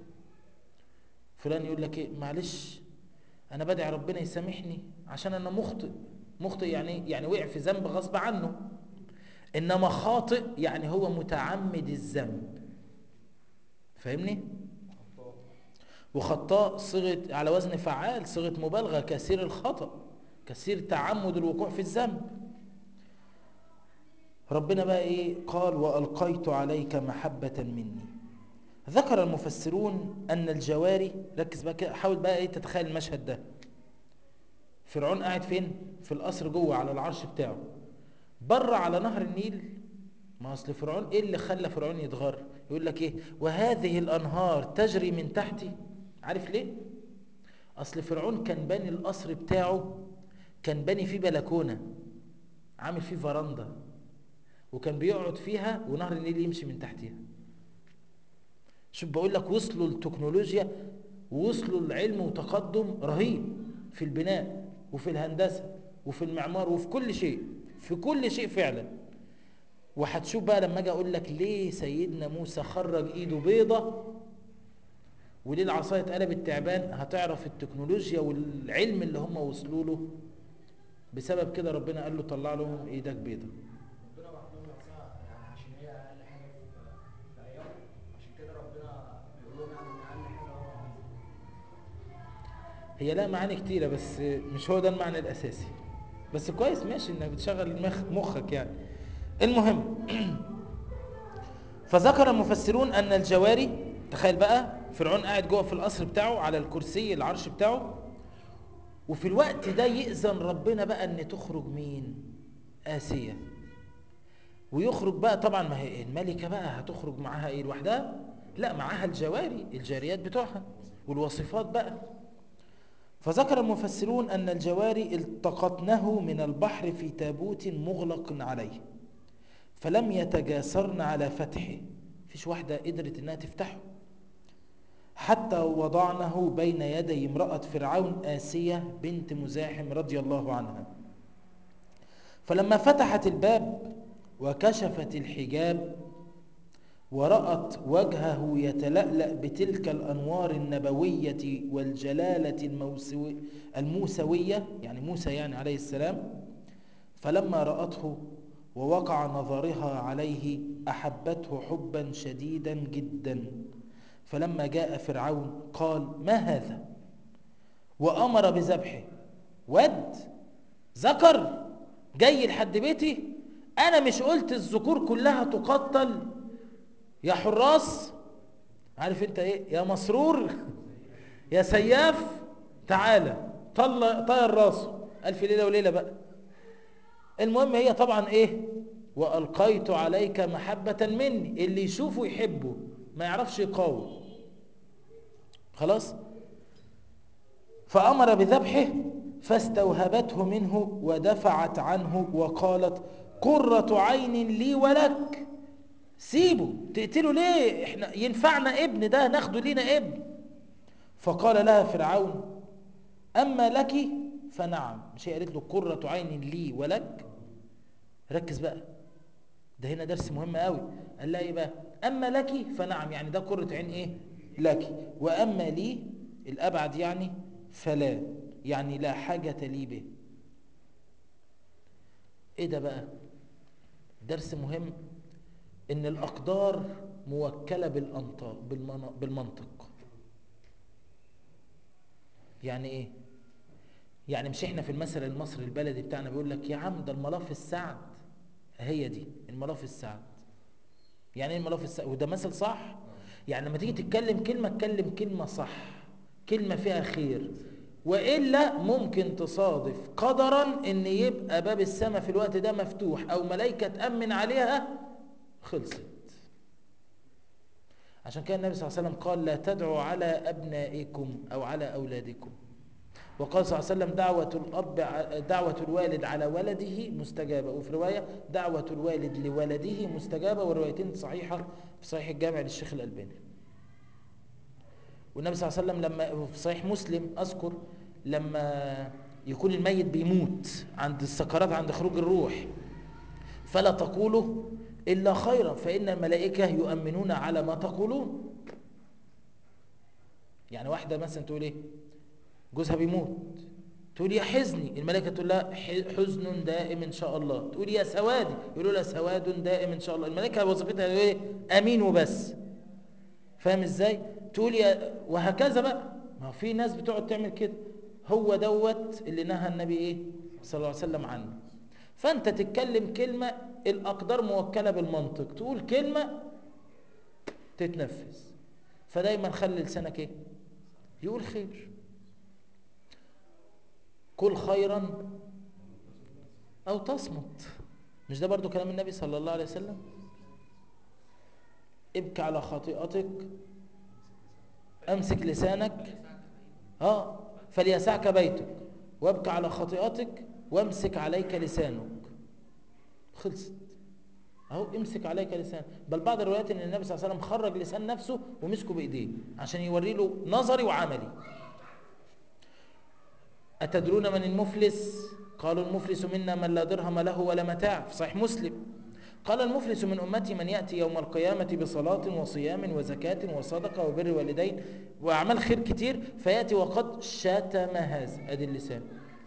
فلان يقول لك ايه معلش انا بدعي ربنا يسامحني عشان انا مخطئ مخطئ يعني إيه؟ يعني وقع في ذنب غصب عنه انما خاطئ يعني هو متعمد الذنب فاهمني وخطاء صيغه على وزن فعال صيغه مبالغه كثير الخطأ كثير تعمد الوقوع في الذنب ربنا بقى ايه قال والقيت عليك محبه مني ذكر المفسرون ان الجواري ركز بقى كده حاول بقى ايه تتخيل المشهد ده فرعون قاعد فين في القصر جوه على العرش بتاعه بره على نهر النيل ما اصل فرعون ايه اللي خلى فرعون يتغر يقول لك ايه وهذه الانهار تجري من تحتي عارف ليه اصل فرعون كان باني القصر بتاعه كان باني فيه بلكونه عامل فيه فراندا وكان بيقعد فيها ونهر النيل يمشي من تحتها شوف بقول لك وصلوا التكنولوجيا ووصلوا العلم وتقدم رهيب في البناء وفي الهندسه وفي المعمار وفي كل شيء في كل شيء فعلا وهتشوف بقى لما اجي اقول لك ليه سيدنا موسى خرج ايده بيضة وليه العصايه اتقلبت تعبان هتعرف التكنولوجيا والعلم اللي هم وصلوا له بسبب كده ربنا قال له طلع لهم ايدك بيضه ربنا بعت لهم العصا يعني عشان هي اقل حاجه في في ايامهم عشان كده ربنا بيقول لهم يعني ان اقل حاجه هو عايزها هي لها معاني كتيرة بس مش هو ده المعنى الأساسي بس كويس ماشي انك بتشغل المخ مخك يعني المهم فذكر المفسرون ان الجواري تخيل بقى فرعون قاعد جوه في القصر بتاعه على الكرسي العرش بتاعه وفي الوقت ده يأذن ربنا بقى ان تخرج مين آسية ويخرج بقى طبعا ما هي الملكة بقى هتخرج معاها ايه لوحدها لا معاها الجواري الجاريات بتوعها والوصفات بقى فذكر المفسرون أن الجواري التقطنه من البحر في تابوت مغلق عليه فلم يتجاسرن على فتحه فيش واحدة قدرت انها تفتحه حتى وضعنه بين يدي امرأة فرعون آسية بنت مزاحم رضي الله عنها فلما فتحت الباب وكشفت الحجاب ورأت وجهه يتلألأ بتلك الأنوار النبوية والجلالة الموسو- الموسوية يعني موسى يعني عليه السلام فلما رأته ووقع نظرها عليه أحبته حبا شديدا جدا فلما جاء فرعون قال ما هذا وأمر بذبحه ود ذكر جاي لحد بيتي أنا مش قلت الذكور كلها تقتل يا حراس عارف انت ايه يا مسرور يا سياف تعالى طل طير راسه الف ليله وليله بقى المهم هي طبعا ايه والقيت عليك محبه مني اللي يشوفه يحبه ما يعرفش يقاوم خلاص فامر بذبحه فاستوهبته منه ودفعت عنه وقالت قره عين لي ولك سيبه تقتله ليه احنا ينفعنا ابن ده ناخده لينا ابن فقال لها فرعون اما لك فنعم مش هي قالت له قرة عين لي ولك ركز بقى ده هنا درس مهم قوي قال لها ايه بقى اما لك فنعم يعني ده قرة عين ايه لك واما لي الابعد يعني فلا يعني لا حاجة لي به ايه ده بقى درس مهم ان الاقدار موكله بالانطاق بالمن- بالمنطق يعني ايه يعني مش احنا في المثل المصري البلدي بتاعنا بيقول لك يا عم ده الملاف السعد هي دي الملاف السعد يعني ايه الملاف السعد وده مثل صح يعني لما تيجي تتكلم كلمه اتكلم كلمه صح كلمه فيها خير والا ممكن تصادف قدرا ان يبقى باب السماء في الوقت ده مفتوح او ملائكه تامن عليها خلصت عشان كده النبي صلى الله عليه وسلم قال لا تدعوا على أبنائكم أو على أولادكم وقال صلى الله عليه وسلم دعوة الأب ع- دعوة الوالد على ولده مستجابة وفي رواية دعوة الوالد لولده مستجابة وروايتين صحيحة في صحيح الجامع للشيخ الألباني والنبي صلى الله عليه وسلم لما في صحيح مسلم أذكر لما يكون الميت بيموت عند السكرات عند خروج الروح فلا تقولوا إلا خيرا فإن الملائكة يؤمنون على ما تقولون يعني واحدة مثلا تقول إيه جوزها بيموت تقول يا حزني الملائكة تقول لها ح- حزن دائم إن شاء الله تقول يا سوادي يقولوا لها سواد دائم إن شاء الله الملائكة وظيفتها إيه أمين وبس فاهم إزاي تقول يا وهكذا بقى ما هو في ناس بتقعد تعمل كده هو دوت اللي نهى النبي إيه صلى الله عليه وسلم عنه فأنت تتكلم كلمة الأقدار موكلة بالمنطق تقول كلمة تتنفذ فدايما خلي لسانك ايه يقول خير كل خيرا او تصمت مش ده برضو كلام النبي صلى الله عليه وسلم ابكي على خطيئتك امسك لسانك اه فليسعك بيتك وابكي على خطيئتك وامسك عليك لسانك خلصت اهو امسك عليك لسان بل بعض الروايات ان النبي صلى الله عليه وسلم خرج لسان نفسه ومسكه بايديه عشان يوري له نظري وعملي اتدرون من المفلس قالوا المفلس منا من لا درهم له ولا متاع في صحيح مسلم قال المفلس من أمتي من يأتي يوم القيامة بصلاة وصيام وزكاة وصدقة وبر والدين وأعمال خير كتير فيأتي وقد شتم هذا أدي اللسان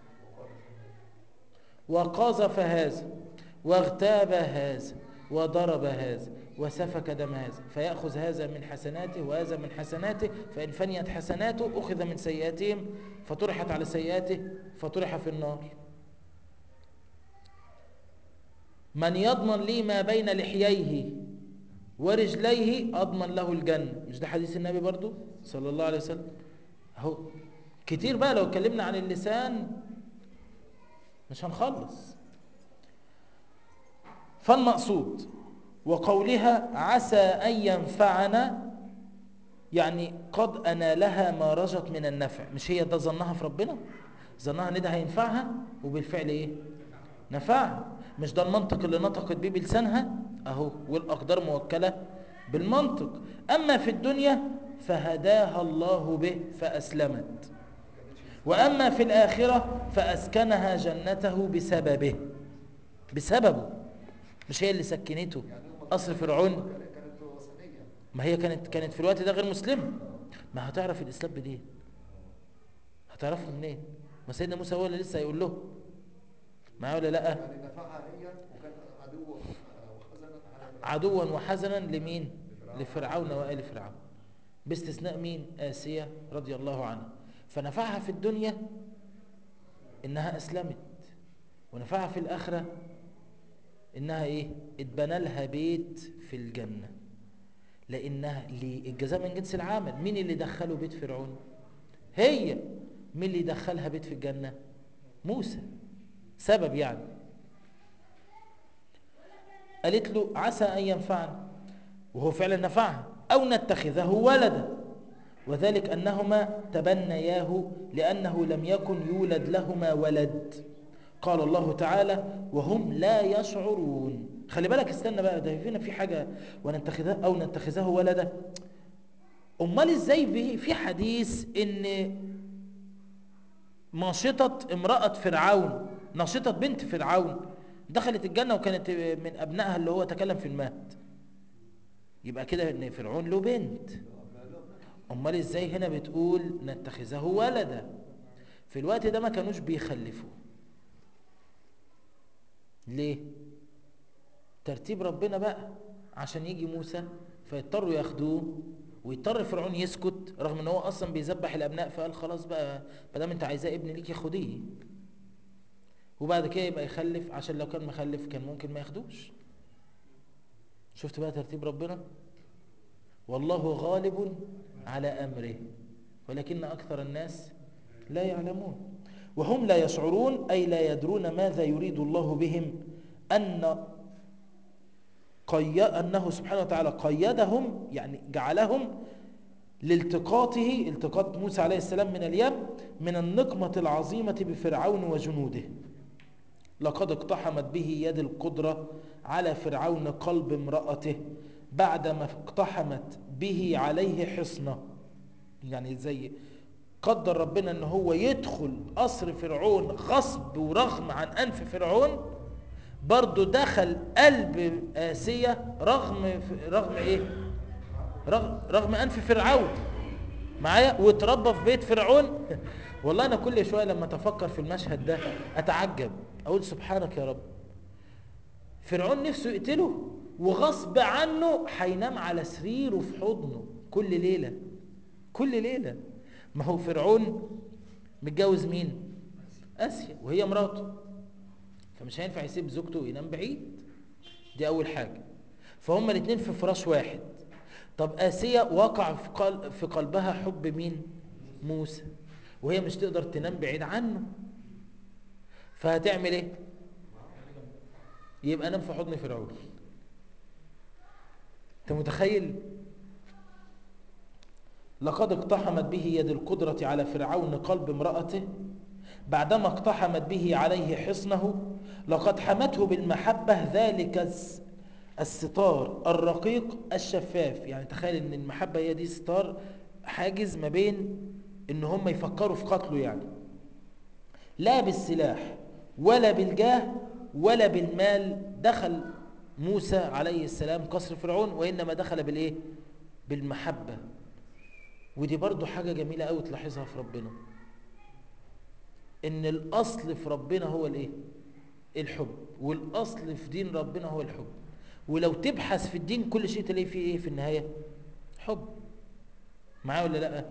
وقذف هذا واغتاب هذا وضرب هذا وسفك دم هذا فيأخذ هذا من حسناته وهذا من حسناته فإن فنيت حسناته أخذ من سيئاتهم فطرحت على سيئاته فطرح في النار من يضمن لي ما بين لحييه ورجليه أضمن له الجنة مش ده حديث النبي برضو صلى الله عليه وسلم اهو كتير بقى لو اتكلمنا عن اللسان مش هنخلص فالمقصود وقولها عسى أن ينفعنا يعني قد أنالها ما رجت من النفع مش هي ده ظنها في ربنا ظنها ان ده هينفعها وبالفعل ايه نفعها مش ده المنطق اللي نطقت بيه بلسانها اهو والاقدار موكله بالمنطق اما في الدنيا فهداها الله به فاسلمت واما في الاخره فاسكنها جنته بسببه بسببه مش هي اللي سكنته قصر فرعون كانت وثنيه ما هي كانت كانت في الوقت ده غير مسلمه ما هتعرف الاسلام منين هتعرفه منين ما سيدنا موسى هو اللي لسه هيقول له معايا ولا لا يعني نفعها هي وكان عدو وحزنا على عدوا وحزنا لمين لفرعون وآل فرعون باستثناء مين آسيا رضي الله عنها فنفعها في الدنيا إنها أسلمت ونفعها في الآخرة إنها إيه اتبنى لها بيت في الجنة لأنها الجزاء من جنس العمل مين اللي دخله بيت فرعون هي مين اللي دخلها بيت في الجنة موسى سبب يعني قالت له عسى أن ينفعنا وهو فعلا نفعها أو نتخذه ولدا وذلك أنهما تبنياه لأنه لم يكن يولد لهما ولد قال الله تعالى وهم لا يشعرون خلي بالك استنى بقى ده فينا في حاجة ونتخذه أو نتخذه ولدا أمال إزاي به في حديث إن ناشطة امرأة فرعون ناشطة بنت فرعون دخلت الجنة وكانت من أبنائها اللي هو تكلم في المهد يبقى كده ان فرعون له بنت امال ازاي هنا بتقول نتخذه ولدا في الوقت ده ما كانوش بيخلفوا ليه ترتيب ربنا بقى عشان يجي موسى فيضطروا ياخدوه ويضطر فرعون يسكت رغم ان هو اصلا بيذبح الابناء فقال خلاص بقى ما دام انت عايزاه ابن ليكي خديه وبعد كده يبقى يخلف عشان لو كان مخلف كان ممكن ما ياخدوش شفت بقى ترتيب ربنا والله غالب على امره ولكن اكثر الناس لا يعلمون وهم لا يشعرون اي لا يدرون ماذا يريد الله بهم ان قي... انه سبحانه وتعالى قيدهم يعني جعلهم لالتقاطه التقاط موسى عليه السلام من اليم من النقمة العظيمة بفرعون وجنوده لقد اقتحمت به يد القدرة على فرعون قلب امرأته بعدما اقتحمت به عليه حصنة يعني زي قدر ربنا ان هو يدخل قصر فرعون غصب ورغم عن انف فرعون برضه دخل قلب آسية رغم رغم ايه رغم, رغم انف فرعون معايا واتربى في بيت فرعون والله انا كل شويه لما اتفكر في المشهد ده اتعجب اقول سبحانك يا رب فرعون نفسه يقتله وغصب عنه هينام على سريره في حضنه كل ليله كل ليله ما هو فرعون متجوز مين اسيا وهي مراته فمش هينفع يسيب زوجته وينام بعيد دي اول حاجه فهم الاثنين في فراش واحد طب آسيا وقع في, قل... في قلبها حب مين موسى وهي مش تقدر تنام بعيد عنه فهتعمل ايه يبقى نام في حضن فرعون انت متخيل لقد اقتحمت به يد القدرة على فرعون قلب امرأته بعدما اقتحمت به عليه حصنه لقد حمته بالمحبة ذلك الستار الرقيق الشفاف يعني تخيل ان المحبة هي دي ستار حاجز ما بين ان هم يفكروا في قتله يعني لا بالسلاح ولا بالجاه ولا بالمال دخل موسى عليه السلام قصر فرعون وإنما دخل بالإيه بالمحبة ودي برضو حاجة جميلة قوي تلاحظها في ربنا إن الأصل في ربنا هو الإيه الحب والأصل في دين ربنا هو الحب ولو تبحث في الدين كل شيء تلاقي فيه إيه في النهاية حب معاه ولا لأ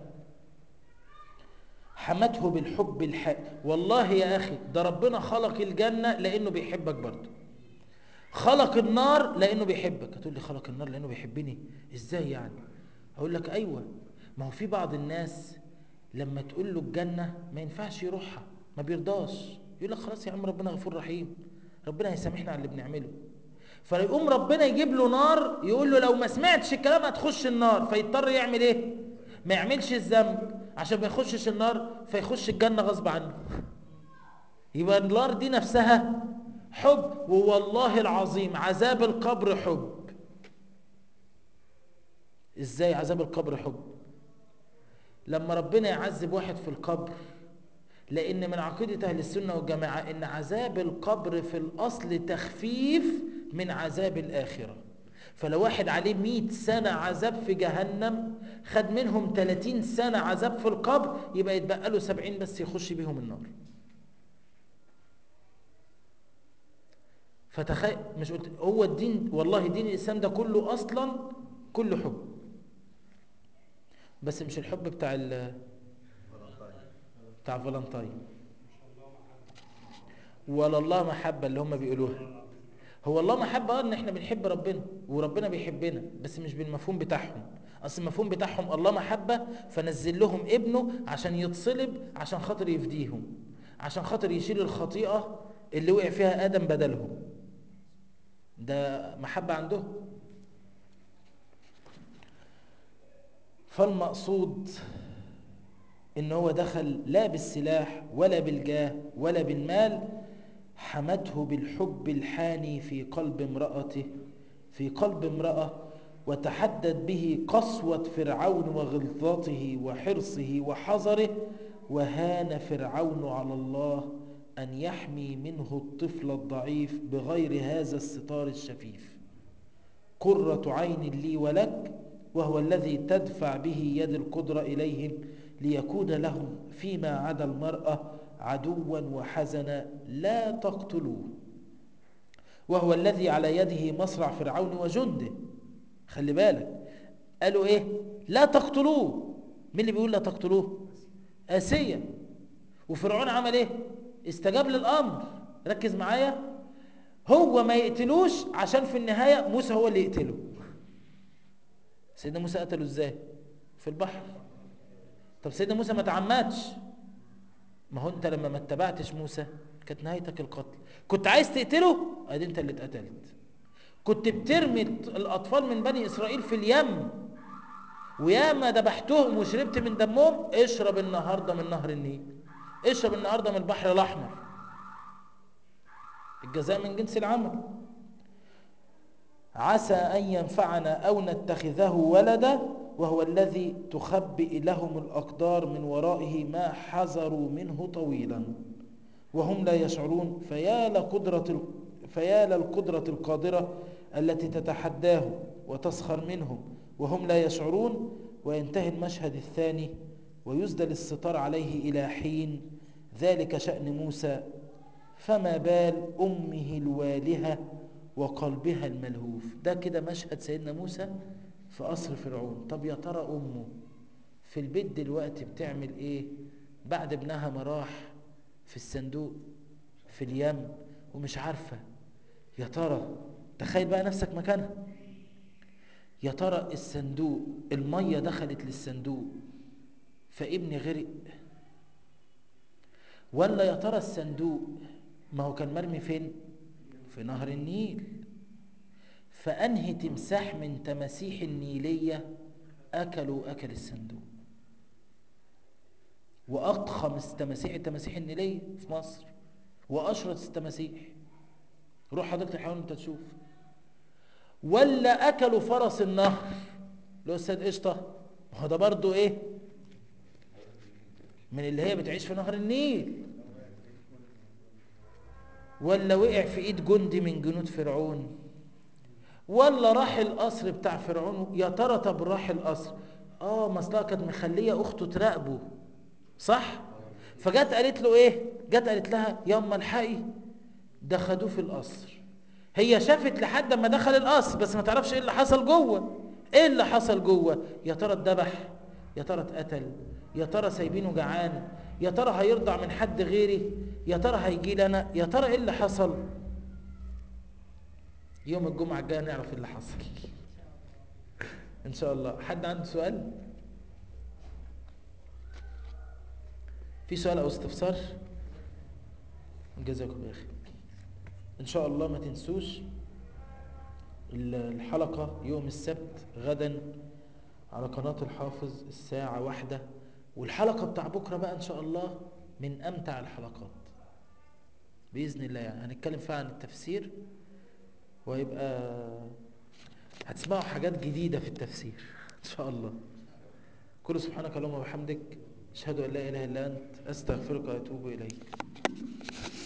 حمته بالحب الح... والله يا أخي ده ربنا خلق الجنة لأنه بيحبك برضه خلق النار لأنه بيحبك هتقول لي خلق النار لأنه بيحبني إزاي يعني أقول لك أيوة ما هو في بعض الناس لما تقول له الجنة ما ينفعش يروحها ما بيرضاش يقول لك خلاص يا عم ربنا غفور رحيم ربنا هيسامحنا على اللي بنعمله فيقوم ربنا يجيب له نار يقول له لو ما سمعتش الكلام هتخش النار فيضطر يعمل ايه ما يعملش الذنب عشان ما يخشش النار فيخش الجنة غصب عنه يبقى النار دي نفسها حب ووالله العظيم عذاب القبر حب ازاي عذاب القبر حب لما ربنا يعذب واحد في القبر لان من عقيدة اهل السنة والجماعة ان عذاب القبر في الاصل تخفيف من عذاب الاخرة فلو واحد عليه مئة سنة عذاب في جهنم خد منهم 30 سنة عذاب في القبر يبقى يتبقى له 70 بس يخش بيهم النار فتخيل مش قلت هو الدين والله دين الاسلام ده كله اصلا كله حب بس مش الحب بتاع ال بتاع فالنتاين ولا الله محبه اللي هم بيقولوها هو الله محبه ان احنا بنحب ربنا وربنا بيحبنا بس مش بالمفهوم بتاعهم اصل المفهوم بتاعهم الله محبه فنزل لهم ابنه عشان يتصلب عشان خاطر يفديهم عشان خاطر يشيل الخطيئه اللي وقع فيها ادم بدلهم ده محبة عندهم فالمقصود ان هو دخل لا بالسلاح ولا بالجاه ولا بالمال حمته بالحب الحاني في قلب امرأته في قلب امرأة وتحدد به قسوة فرعون وغلظته وحرصه وحذره وهان فرعون على الله أن يحمي منه الطفل الضعيف بغير هذا الستار الشفيف قرة عين لي ولك وهو الذي تدفع به يد القدرة إليهم ليكون لهم فيما عدا المرأة عدوا وحزنا لا تقتلوه وهو الذي على يده مصرع فرعون وجنده خلي بالك قالوا ايه لا تقتلوه مين اللي بيقول لا تقتلوه آسية وفرعون عمل ايه استجاب للأمر ركز معايا هو ما يقتلوش عشان في النهاية موسى هو اللي يقتله سيدنا موسى قتله ازاي في البحر طب سيدنا موسى ما تعمدش ما هو انت لما ما اتبعتش موسى كانت نهايتك القتل كنت عايز تقتله ادي انت اللي اتقتلت كنت بترمي الاطفال من بني اسرائيل في اليم وياما ذبحتهم وشربت من دمهم اشرب النهارده من نهر النيل اشرب النهارده من البحر الاحمر الجزاء من جنس العمل عسى ان ينفعنا او نتخذه ولدا وهو الذي تخبئ لهم الاقدار من ورائه ما حذروا منه طويلا وهم لا يشعرون فيا لقدرة فيا للقدرة القادرة التي تتحداه وتسخر منهم وهم لا يشعرون وينتهي المشهد الثاني ويسدل الستار عليه إلى حين ذلك شأن موسى فما بال أمه الوالهة وقلبها الملهوف ده كده مشهد سيدنا موسى في قصر فرعون طب يا ترى أمه في البيت دلوقتي بتعمل إيه بعد ابنها ما راح في الصندوق في اليم ومش عارفة يا ترى تخيل بقى نفسك مكانها يا ترى الصندوق المية دخلت للصندوق فابني غرق ولا يا ترى الصندوق ما هو كان مرمي فين في نهر النيل فأنهي تمساح من تماسيح النيلية أكلوا أكل الصندوق وأضخم التماسيح التماسيح النيلية في مصر وأشرس التماسيح روح حضرتك الحيوان انت تشوف ولا أكلوا فرس النهر اللي هو السيد قشطة ما هو ده برضه إيه من اللي هي بتعيش في نهر النيل ولا وقع في ايد جندي من جنود فرعون ولا راح القصر بتاع فرعون يا ترى طب راح القصر اه مصلها كانت مخليه اخته تراقبه صح فجت قالت له ايه جت قالت لها ياما الحقي ده خدوه في القصر هي شافت لحد ما دخل القصر بس ما تعرفش ايه اللي حصل جوه ايه اللي حصل جوه يا ترى اتذبح يا ترى اتقتل يا ترى سايبينه جعان يا ترى هيرضع من حد غيري يا ترى هيجي لي انا يا ترى ايه اللي حصل يوم الجمعه الجايه نعرف ايه اللي حصل ان شاء الله حد عنده سؤال في سؤال او استفسار جزاكم يا اخي ان شاء الله ما تنسوش ال- الحلقة يوم السبت غدا على قناة الحافظ الساعة واحدة والحلقة بتاع بكرة بقى ان شاء الله من امتع الحلقات بإذن الله يعني هنتكلم فيها عن التفسير وهيبقى هتسمعوا حاجات جديدة في التفسير ان شاء الله كل سبحانك اللهم وبحمدك اشهد ان لا اله الا انت استغفرك واتوب اليك